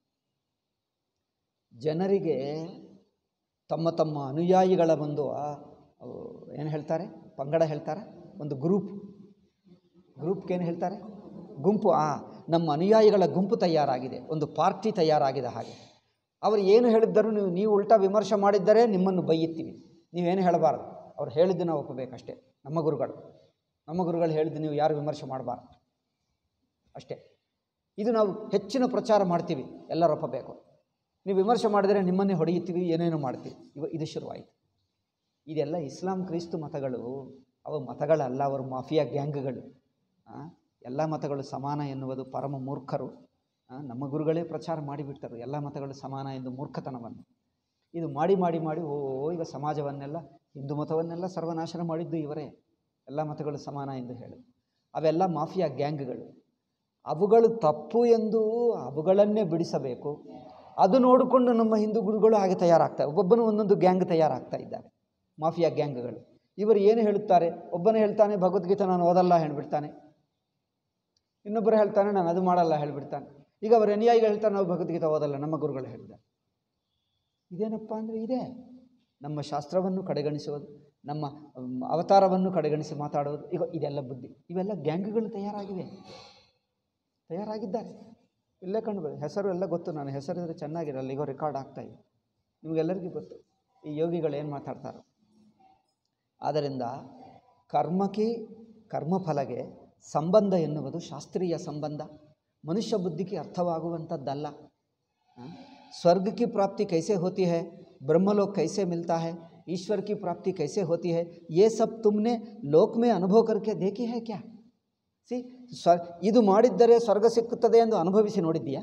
ಜನರಿಗೆ ತಮ್ಮ ತಮ್ಮ ಅನುಯಾಯಿಗಳ ಒಂದು ಏನು ಹೇಳ್ತಾರೆ ಪಂಗಡ ಹೇಳ್ತಾರೆ ಒಂದು ಗ್ರೂಪ್ ಗ್ರೂಪ್ಗೆ ಏನು ಹೇಳ್ತಾರೆ ಗುಂಪು ಆ ನಮ್ಮ ಅನುಯಾಯಿಗಳ ಗುಂಪು ತಯಾರಾಗಿದೆ ಒಂದು ಪಾರ್ಟಿ ತಯಾರಾಗಿದೆ ಹಾಗೆ ಅವರು ಏನು ಹೇಳಿದ್ದರೂ ನೀವು ನೀವು ಉಲ್ಟಾ ವಿಮರ್ಶೆ ಮಾಡಿದ್ದರೆ ನಿಮ್ಮನ್ನು ಬೈಯುತ್ತೀವಿ ನೀವೇನು ಹೇಳಬಾರ್ದು ಅವ್ರು ಹೇಳಿದ್ದು ನಾವು ಒಪ್ಪಬೇಕಷ್ಟೇ ನಮ್ಮ ಗುರುಗಳು ನಮ್ಮ ಗುರುಗಳು ಹೇಳಿದ್ದು ನೀವು ಯಾರು ವಿಮರ್ಶೆ ಮಾಡಬಾರ್ದು ಅಷ್ಟೇ ಇದು ನಾವು ಹೆಚ್ಚಿನ ಪ್ರಚಾರ ಮಾಡ್ತೀವಿ ಎಲ್ಲರೂ ಒಪ್ಪಬೇಕು ನೀವು ವಿಮರ್ಶೆ ಮಾಡಿದರೆ ನಿಮ್ಮನ್ನೇ ಹೊಡೆಯುತ್ತೀವಿ ಏನೇನು ಮಾಡ್ತೀವಿ ಇವ ಇದು ಶುರುವಾಯಿತು ಇದೆಲ್ಲ ಇಸ್ಲಾಂ ಕ್ರಿಸ್ತು ಮತಗಳು ಅವು ಮತಗಳಲ್ಲ ಅವರು ಮಾಫಿಯಾ ಗ್ಯಾಂಗ್ಗಳು ಆ, ಎಲ್ಲ ಮತಗಳು ಸಮಾನ ಎನ್ನುವುದು ಪರಮ ಮೂರ್ಖರು ಆ, ನಮ್ಮ ಗುರುಗಳೇ ಪ್ರಚಾರ ಮಾಡಿಬಿಟ್ಟರು ಎಲ್ಲ ಮತಗಳು ಸಮಾನ ಎಂದು ಮೂರ್ಖತನವನ್ನು ಇದು ಮಾಡಿ ಮಾಡಿ ಮಾಡಿ ಓ ಈಗ ಸಮಾಜವನ್ನೆಲ್ಲ ಹಿಂದೂ ಮತವನ್ನೆಲ್ಲ ಸರ್ವನಾಶನ ಮಾಡಿದ್ದು ಇವರೇ ಎಲ್ಲ ಮತಗಳು ಸಮಾನ ಎಂದು ಹೇಳಿ ಅವೆಲ್ಲ ಮಾಫಿಯಾ ಗ್ಯಾಂಗ್ಗಳು ಅವುಗಳು ತಪ್ಪು ಎಂದು ಅವುಗಳನ್ನೇ ಬಿಡಿಸಬೇಕು ಅದು ನೋಡಿಕೊಂಡು ನಮ್ಮ ಹಿಂದೂ ಗುರುಗಳು ಹಾಗೆ ತಯಾರಾಗ್ತಾರೆ ಒಬ್ಬೊಬ್ಬನು ಒಂದೊಂದು ಗ್ಯಾಂಗ್ ತಯಾರಾಗ್ತಾ ಇದ್ದಾರೆ ಮಾಫಿಯಾ ಗ್ಯಾಂಗ್ಗಳು ಇವರು ಏನು ಹೇಳುತ್ತಾರೆ ಒಬ್ಬನೇ ಹೇಳ್ತಾನೆ ಭಗವದ್ಗೀತೆ ನಾನು ಓದಲ್ಲ ಹೇಳ್ಬಿಡ್ತಾನೆ ಇನ್ನೊಬ್ಬರು ಹೇಳ್ತಾನೆ ನಾನು ಅದು ಮಾಡಲ್ಲ ಹೇಳ್ಬಿಡ್ತಾನೆ ಈಗ ಅವರ ಅನುಯಾಯಿಗಳು ಹೇಳ್ತಾರೆ ನಾವು ಭಗವದ್ಗೀತೆ ಓದಲ್ಲ ನಮ್ಮ ಗುರುಗಳು ಹೇಳಿದ್ದಾರೆ ಇದೇನಪ್ಪ ಅಂದರೆ ಇದೆ ನಮ್ಮ ಶಾಸ್ತ್ರವನ್ನು ಕಡೆಗಣಿಸುವುದು ನಮ್ಮ ಮ್, ಅವತಾರವನ್ನು ಕಡೆಗಣಿಸಿ ಮಾತಾಡೋದು ಈಗ ಇದೆಲ್ಲ ಬುದ್ಧಿ ಇವೆಲ್ಲ ಗ್ಯಾಂಗ್ಗಳು ತಯಾರಾಗಿವೆ ತಯಾರಾಗಿದ್ದಾರೆ ಇಲ್ಲೇ ಕಂಡು ಹೆಸರು ಎಲ್ಲ ಗೊತ್ತು ನಾನು ಹೆಸರಿದ್ರೆ ಚೆನ್ನಾಗಿರಲ್ಲ ಈಗ ರೆಕಾರ್ಡ್ ಆಗ್ತಾ ಇದೆ ನಿಮಗೆಲ್ಲರಿಗೂ ಗೊತ್ತು ಈ ಯೋಗಿಗಳು ಏನು ಮಾತಾಡ್ತಾರೆ ಆದ್ದರಿಂದ ಕರ್ಮಕ್ಕೆ ಕರ್ಮಫಲಗೆ ಸಂಬಂಧ ಎನ್ನುವುದು ಶಾಸ್ತ್ರೀಯ ಸಂಬಂಧ ಮನುಷ್ಯ ಬುದ್ಧಿಗೆ ಅರ್ಥವಾಗುವಂಥದ್ದಲ್ಲ हाँ? स्वर्ग की प्राप्ति कैसे होती है ब्रह्मलोक कैसे मिलता है ईश्वर की प्राप्ति कैसे होती है ये सब तुमने लोक में अनुभव करके देखी है क्या ಸಿ ಸ್ವ ಇದು ಮಾಡಿದ್ದರೆ ಸ್ವರ್ಗ ಸಿಕ್ಕುತ್ತದೆ ಎಂದು ಅನುಭವಿಸಿ ನೋಡಿದ್ದೀಯಾ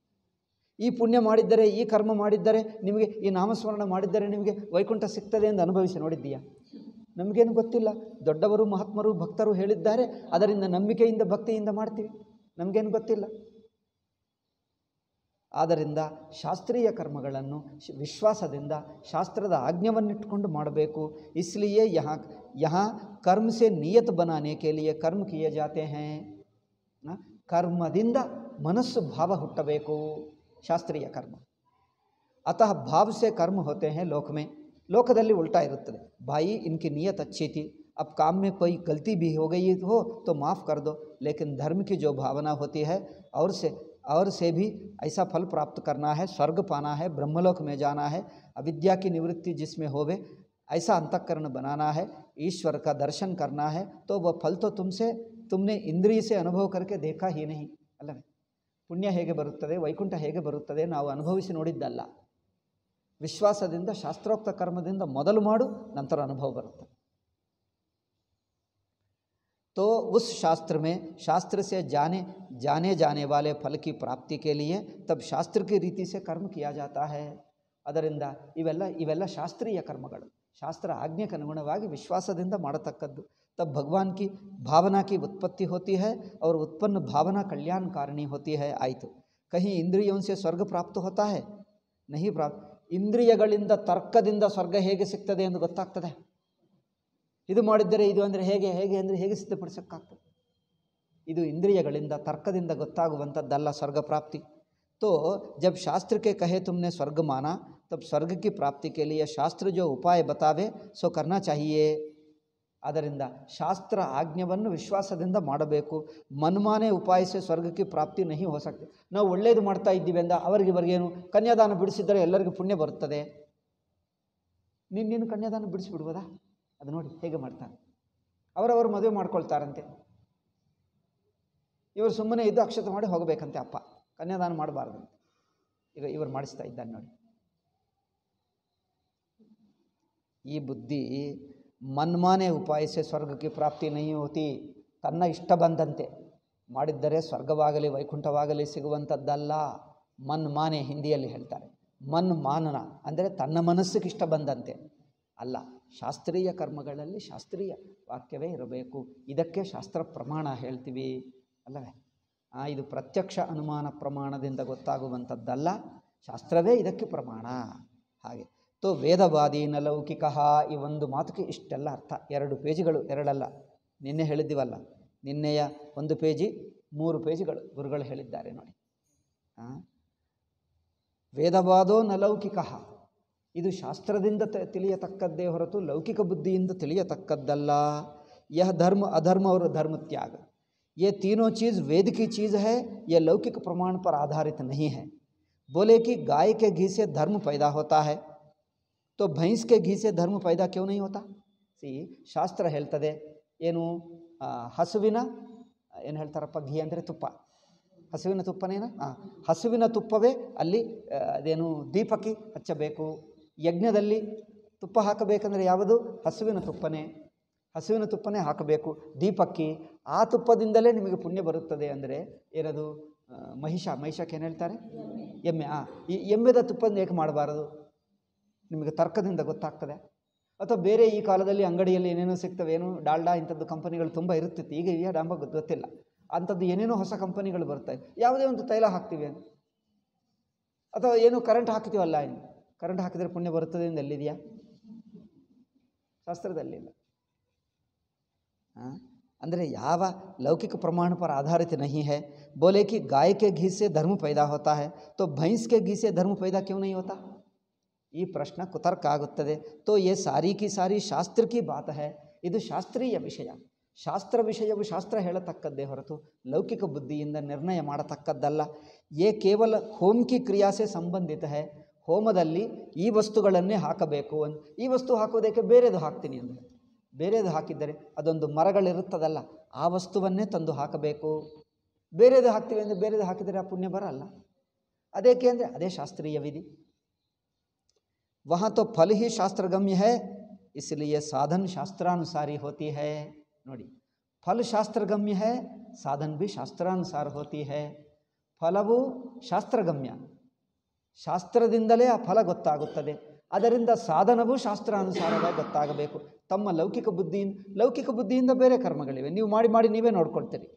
ಈ ಪುಣ್ಯ ಮಾಡಿದ್ದರೆ ಈ ಕರ್ಮ ಮಾಡಿದ್ದರೆ ನಿಮಗೆ ಈ ನಾಮಸ್ಮರಣ ಮಾಡಿದ್ದರೆ ನಿಮಗೆ ವೈಕುಂಠ ಸಿಗ್ತದೆ ಎಂದು ಅನುಭವಿಸಿ ನೋಡಿದ್ದೀಯಾ ನಮಗೇನು ಗೊತ್ತಿಲ್ಲ ದೊಡ್ಡವರು ಮಹಾತ್ಮರು ಭಕ್ತರು ಹೇಳಿದ್ದಾರೆ ಅದರಿಂದ ನಂಬಿಕೆಯಿಂದ ಭಕ್ತಿಯಿಂದ ಮಾಡ್ತೀವಿ ನಮಗೇನು ಗೊತ್ತಿಲ್ಲ ಆದ್ದರಿಂದ ಶಾಸ್ತ್ರೀಯ ಕರ್ಮಗಳನ್ನು ಶ್- ವಿಶ್ವಾಸದಿಂದ ಶಾಸ್ತ್ರದ ಆಜ್ಞವನ್ನಿಟ್ಟುಕೊಂಡು ಮಾಡಬೇಕು इसलिए यहाँ यहाँ कर्म से नियत बनाने के लिए कर्म किए जाते हैं ನ? ಕರ್ಮದಿಂದ ಮನಸ್ಸು ಭಾವ ಹುಟ್ಟಬೇಕು ಶಾಸ್ತ್ರೀಯ ಕರ್ಮ अतः भाव से कर्म होते हैं लोक में ಲೋಕದಲ್ಲಿ ಉಲ್ಟಾ ಇರುತ್ತದೆ भाई इनकी नियत अच्छी थी अब काम में कोई गलती भी हो गई हो तो माफ़ कर दो लेकिन धर्म की जो भावना होती है और से और से भी ऐसा फल प्राप्त करना है स्वर्ग पाना है ब्रह्मलोक में जाना है अविद्या की निवृत्ति जिसमें होवे ऐसा अंतकरण बनाना है ईश्वर का दर्शन करना है तो वह फल तो तुमसे तुमने इंद्रिय से अनुभव करके देखा ही नहीं ಅಲ್ಲವೇ ಪುಣ್ಯ ಹೇಗೆ ಬರುತ್ತದೆ ವೈಕುಂಠ ಹೇಗೆ ಬರುತ್ತದೆ ನಾವು ಅನುಭವಿಸಿ ನೋಡಿದ್ದಲ್ಲ ವಿಶ್ವಾಸದಿಂದ ಶಾಸ್ತ್ರೋಕ್ತ ಕರ್ಮದಿಂದ ಮೊದಲು ಮಾಡು ನಂತರ ಅನುಭವ ಬರುತ್ತೆ तो उस शास्त्र में शास्त्र से जाने जाने जाने वाले फल की प्राप्ति के लिए तब शास्त्र की रीति से कर्म किया जाता है ಅದರಿಂದ ಇವೆಲ್ಲ ಇವೆಲ್ಲ ಶಾಸ್ತ್ರೀಯ ಕರ್ಮಗಳು ಶಾಸ್ತ್ರ ಆಜ್ಞೆಗೆ ಅನುಗುಣವಾಗಿ ವಿಶ್ವಾಸದಿಂದ ಮಾಡತಕ್ಕದ್ದು तब भगवान की भावना की उत्पत्ति होती है और उत्पन्न भावना कल्याणकारिणी होती है आಯಿತು कहीं इंद्रियों से स्वर्ग प्राप्त होता है नहीं प्राप्त ಇಂದ್ರಿಯಗಳಿಂದ ತರ್ಕದಿಂದ ಸ್ವರ್ಗ ಹೇಗೆ ಸಿಗ್ತದೆ ಎಂದು ಗೊತ್ತಾಗ್ತದೆ ಇದು ಮಾಡಿದ್ದರೆ ಇದು ಅಂದರೆ ಹೇಗೆ ಹೇಗೆ ಅಂದರೆ ಹೇಗೆ ಸಿದ್ಧಪಡಿಸೋಕ್ಕಾಗ್ತದೆ ಇದು ಇಂದ್ರಿಯಗಳಿಂದ ತರ್ಕದಿಂದ ಗೊತ್ತಾಗುವಂಥದ್ದಲ್ಲ ಸ್ವರ್ಗ ಪ್ರಾಪ್ತಿ तो जब शास्त्र के कहे तुमने स्वर्ग माना तब स्वर्ग की प्राप्ति के लिए शास्त्र जो उपाय बतावे सो करना चाहिए ಆದ್ದರಿಂದ ಶಾಸ್ತ್ರ ಆಜ್ಞೆಯನ್ನು ವಿಶ್ವಾಸದಿಂದ ಮಾಡಬೇಕು ಮನ್ಮಾನೆ ಉಪಾಯಿಸಿ ಸ್ವರ್ಗಕ್ಕೆ ಪ್ರಾಪ್ತಿ ನಹಿ ಹೋ ಸಕ್ತೆ ನಾವು ಒಳ್ಳೆಯದು ಮಾಡ್ತಾ ಇದ್ದೀವಿ ಅಂದ ಅವರಿಗೆ ಇವರಿಗೇನು ಕನ್ಯಾದಾನ ಬಿಡಿಸಿದರೆ ಎಲ್ಲರಿಗೂ ಪುಣ್ಯ ಬರುತ್ತದೆ ನೀನು ನೀನು ಕನ್ಯಾದಾನ ಬಿಡಿಸಿಬಿಡ್ಬೋದಾ ಅದು ನೋಡಿ ಹೇಗೆ ಮಾಡ್ತಾನೆ ಅವರವರು ಮದುವೆ ಮಾಡ್ಕೊಳ್ತಾರಂತೆ ಇವರು ಸುಮ್ಮನೆ ಇದ್ದು ಅಕ್ಷತೆ ಮಾಡಿ ಹೋಗಬೇಕಂತೆ ಅಪ್ಪ ಕನ್ಯಾದಾನ ಮಾಡಬಾರ್ದಂತೆ ಈಗ ಇವರು ಮಾಡಿಸ್ತಾ ಇದ್ದಾನೆ ನೋಡಿ ಈ ಬುದ್ಧಿ ಮನ್ಮಾನೆ ಉಪಾಯಿಸೆ ಸ್ವರ್ಗಕ್ಕೆ ಪ್ರಾಪ್ತಿ ನಹಿ ಹೋತಿ ತನ್ನ ಇಷ್ಟ ಬಂದಂತೆ ಮಾಡಿದ್ದರೆ ಸ್ವರ್ಗವಾಗಲಿ ವೈಕುಂಠವಾಗಲಿ ಸಿಗುವಂಥದ್ದಲ್ಲ ಮನ್ಮಾನೆ ಹಿಂದಿಯಲ್ಲಿ ಹೇಳ್ತಾರೆ ಮನ್ ಮಾನನ ಅಂದರೆ ತನ್ನ ಮನಸ್ಸಿಗೆ ಇಷ್ಟ ಬಂದಂತೆ ಅಲ್ಲ ಶಾಸ್ತ್ರೀಯ ಕರ್ಮಗಳಲ್ಲಿ ಶಾಸ್ತ್ರೀಯ ವಾಕ್ಯವೇ ಇರಬೇಕು ಇದಕ್ಕೆ ಶಾಸ್ತ್ರ ಪ್ರಮಾಣ ಹೇಳ್ತೀವಿ ಅಲ್ಲವೇ ಆ, ಇದು ಪ್ರತ್ಯಕ್ಷ ಅನುಮಾನ ಪ್ರಮಾಣದಿಂದ ಗೊತ್ತಾಗುವಂಥದ್ದಲ್ಲ ಶಾಸ್ತ್ರವೇ ಇದಕ್ಕೆ ಪ್ರಮಾಣ ಹಾಗೆ ತೋ ವೇದವಾದಿ ನ ಲೌಕಿಕ ಈ ಒಂದು ಮಾತುಗೆ ಇಷ್ಟೆಲ್ಲ ಅರ್ಥ ಎರಡು ಪೇಜಿಗಳು ಎರಡಲ್ಲ ನಿನ್ನೆ ಹೇಳಿದ್ದೀವಲ್ಲ ನಿನ್ನೆಯ ಒಂದು ಪೇಜಿ ಮೂರು ಪೇಜಿಗಳು ಗುರುಗಳು ಹೇಳಿದ್ದಾರೆ ನೋಡಿ ಆ? ವೇದವಾದೋ ನ ಲೌಕಿಕ ಇದು ಶಾಸ್ತ್ರದಿಂದ ತ- ತಿಳಿಯತಕ್ಕದ್ದೇ ಹೊರತು ಲೌಕಿಕ ಬುದ್ಧಿಯಿಂದ ತಿಳಿಯತಕ್ಕದ್ದಲ್ಲ ಯಹ ಧರ್ಮ ಅಧರ್ಮ और धर्म त्याग ये तीनों चीज़ वेद की चीज़ है ये लौकिक प्रमाण पर आधारित नहीं है बोले कि गाय के घी से धर्म पैदा होता है तो भैंस के घी से ಧರ್ಮ पैदा क्यों नहीं होता ಸಿ ಶಾಸ್ತ್ರ ಹೇಳ್ತದೆ ಏನು ಆ, ಹಸುವಿನ ಏನು ಹೇಳ್ತಾರಪ್ಪ ಘೀ ಅಂದರೆ ತುಪ್ಪ ಹಸುವಿನ ತುಪ್ಪನೇನ ಹಾಂ ಹಸುವಿನ ತುಪ್ಪವೇ ಅಲ್ಲಿ ಆ, ಅದೇನು ದೀಪಕ್ಕೆ ಹಚ್ಚಬೇಕು ಯಜ್ಞದಲ್ಲಿ ತುಪ್ಪ ಹಾಕಬೇಕಂದ್ರೆ ಯಾವುದು ಹಸುವಿನ ತುಪ್ಪನೇ ಹಸುವಿನ ತುಪ್ಪನೇ ಹಾಕಬೇಕು ದೀಪಕ್ಕೆ ಆ ತುಪ್ಪದಿಂದಲೇ ನಿಮಗೆ ಪುಣ್ಯ ಬರುತ್ತದೆ ಅಂದರೆ ಏನದು ಆ, ಮಹಿಷ ಮಹಿಷಕ್ಕೆ ಏನು ಹೇಳ್ತಾರೆ ಎಮ್ಮೆ ಆ ಈ ಎಮ್ಮೆದ ತುಪ್ಪದಿಂದ ಏಕೆ ಮಾಡಬಾರದು ನಿಮಗೆ ತರ್ಕದಿಂದ ಗೊತ್ತಾಗ್ತದೆ ಅಥವಾ ಬೇರೆ ಈ ಕಾಲದಲ್ಲಿ ಅಂಗಡಿಯಲ್ಲಿ ಏನೇನೋ ಸಿಗ್ತವೆ ಏನು ಡಾಲ್ಡಾ ಇಂಥದ್ದು ಕಂಪನಿಗಳು ತುಂಬ ಇರುತ್ತಿತ್ತು ಈಗ ಇದೆಯಾ ಡಾಂಬ ಗೊತ್ತು- ಗೊತ್ತಿಲ್ಲ ಅಂಥದ್ದು ಏನೇನೋ ಹೊಸ ಕಂಪನಿಗಳು ಬರ್ತವೆ ಯಾವುದೇ ಒಂದು ತೈಲ ಹಾಕ್ತೀವಿ ಅಂತ ಅಥವಾ ಏನು ಕರೆಂಟ್ ಹಾಕ್ತೀವಲ್ಲ ಇನ್ನು ಕರೆಂಟ್ ಹಾಕಿದರೆ ಪುಣ್ಯ ಬರುತ್ತದೆ ಎಂದು ಎಲ್ಲಿದೆಯಾ ಶಾಸ್ತ್ರದಲ್ಲಿಲ್ಲ हाँ? ಅಂದರೆ ಯಾವ लौकिक प्रमाण पर आधारित नहीं है बोले कि गाय के घी से धर्म पैदा होता है तो भैंस के घी से धर्म पैदा क्यों नहीं होता ಈ ಪ್ರಶ್ನೆ ಕುತರ್ಕ ಆಗುತ್ತದೆ ತೋ ಯೇ ಸಾರಿ ಕಿ ಸಾರಿ ಶಾಸ್ತ್ರ ಕಿ ಬಾತ ಹೈ ಇದು ಶಾಸ್ತ್ರೀಯ ವಿಷಯ ಶಾಸ್ತ್ರ ವಿಷಯವು ಶಾಸ್ತ್ರ ಹೇಳತಕ್ಕದ್ದೇ ಹೊರತು ಲೌಕಿಕ ಬುದ್ಧಿಯಿಂದ ನಿರ್ಣಯ ಮಾಡತಕ್ಕದ್ದಲ್ಲ ಯೇ ಕೇವಲ ಹೋಮ್ ಕಿ ಕ್ರಿಯಾಸೆ ಸಂಬಂಧಿತ ಹೈ ಹೋಮದಲ್ಲಿ ಈ ವಸ್ತುಗಳನ್ನೇ ಹಾಕಬೇಕು ಅಂತ ಈ ವಸ್ತು ಹಾಕೋದಕ್ಕೆ ಬೇರೆದು ಹಾಕ್ತೀನಿ ಅಂದರೆ ಬೇರೆದು ಹಾಕಿದ್ದರೆ ಅದೊಂದು ಮರಗಳಿರುತ್ತದಲ್ಲ ಆ ವಸ್ತುವನ್ನೇ ತಂದು ಹಾಕಬೇಕು ಬೇರೆದು ಹಾಕ್ತೀವಿ ಅಂದರೆ ಬೇರೆದು ಹಾಕಿದರೆ ಆ ಪುಣ್ಯ ಬರಲ್ಲ ಅದೇಕೆ ಅಂದರೆ ಅದೇ ಶಾಸ್ತ್ರೀಯ ವಿಧಿ वहाँ तो फल ही शास्त्रगम्य है इसलिए साधन शास्त्रानुसारी होती है ನೋಡಿ ಫಲ ಶಾಸ್ತ್ರಗಮ್ಯ है ಸಾಧನ भी ಶಾಸ್ತ್ರಾನುಸಾರ होती है ಫಲವು ಶಾಸ್ತ್ರಗಮ್ಯ ಶಾಸ್ತ್ರದಿಂದಲೇ ಆ ಫಲ ಗೊತ್ತಾಗುತ್ತದೆ ಅದರಿಂದ ಸಾಧನವು ಶಾಸ್ತ್ರಾನುಸಾರವಾಗಿ ಗೊತ್ತಾಗಬೇಕು ತಮ್ಮ ಲೌಕಿಕ ಬುದ್ಧಿಯಿಂದ ಲೌಕಿಕ ಬುದ್ಧಿಯಿಂದ ಬೇರೆ ಕರ್ಮಗಳಿವೆ ನೀವು ಮಾಡಿ ಮಾಡಿ ನೀವೇ ನೋಡ್ಕೊಳ್ತೀರಿ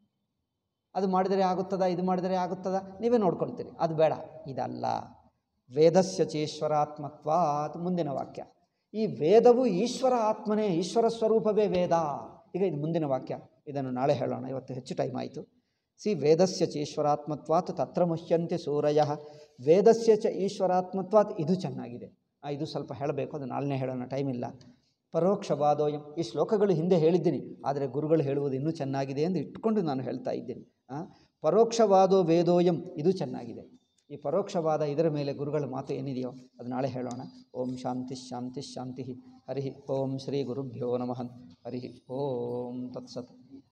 ಅದು ಮಾಡಿದರೆ ಆಗುತ್ತದಾ ಇದು ಮಾಡಿದರೆ ಆಗುತ್ತದಾ ನೀವೇ ನೋಡ್ಕೊಳ್ತೀರಿ ಅದು ಬೇಡ ಇದಲ್ಲ ವೇದಸ್ಯ ಚೇಶ್ವರಾತ್ಮತ್ವಾತ್ ಮುಂದಿನ ವಾಕ್ಯ ಈ ವೇದವು ಈಶ್ವರ ಆತ್ಮನೇ ಈಶ್ವರ ಸ್ವರೂಪವೇ ವೇದ ಈಗ ಇದು ಮುಂದಿನ ವಾಕ್ಯ ಇದನ್ನು ನಾಳೆ ಹೇಳೋಣ ಇವತ್ತು ಹೆಚ್ಚು ಟೈಮ್ ಆಯಿತು ಸಿ ವೇದಸ್ಯ ಚ ಈಶ್ವರಾತ್ಮತ್ವಾತ್ ತತ್ರ ಮುಹ್ಯಂತೆ ಸೂರಯ ವೇದಸ್ಯ ಚ ಈಶ್ವರಾತ್ಮತ್ವಾತ್ ಇದು ಚೆನ್ನಾಗಿದೆ ಆ, ಇದು ಸ್ವಲ್ಪ ಹೇಳಬೇಕು ಅದು ನಾಳೆನೇ ಹೇಳೋಣ ಟೈಮ್ ಇಲ್ಲ ಪರೋಕ್ಷವಾದೋಯಂ ಈ ಶ್ಲೋಕಗಳು ಹಿಂದೆ ಹೇಳಿದ್ದೀನಿ ಆದರೆ ಗುರುಗಳು ಹೇಳುವುದು ಇನ್ನೂ ಚೆನ್ನಾಗಿದೆ ಎಂದು ಇಟ್ಕೊಂಡು ನಾನು ಹೇಳ್ತಾ ಇದ್ದೀನಿ ಆ, ಪರೋಕ್ಷವಾದೋ ವೇದೋಯಂ ಇದು ಚೆನ್ನಾಗಿದೆ ಈ ಪರೋಕ್ಷವಾದ ಇದರ ಮೇಲೆ ಗುರುಗಳ ಮಾತು ಏನಿದೆಯೋ ಅದು ನಾಳೆ ಹೇಳೋಣ ಓಂ ಶಾಂತಿ ಶಾಂತಿ ಶಾಂತಿ ಹರಿ ಓಂ ಶ್ರೀ ಗುರುಭ್ಯೋ ನಮಃ ಹರಿ ಓಂ ತತ್ಸತ್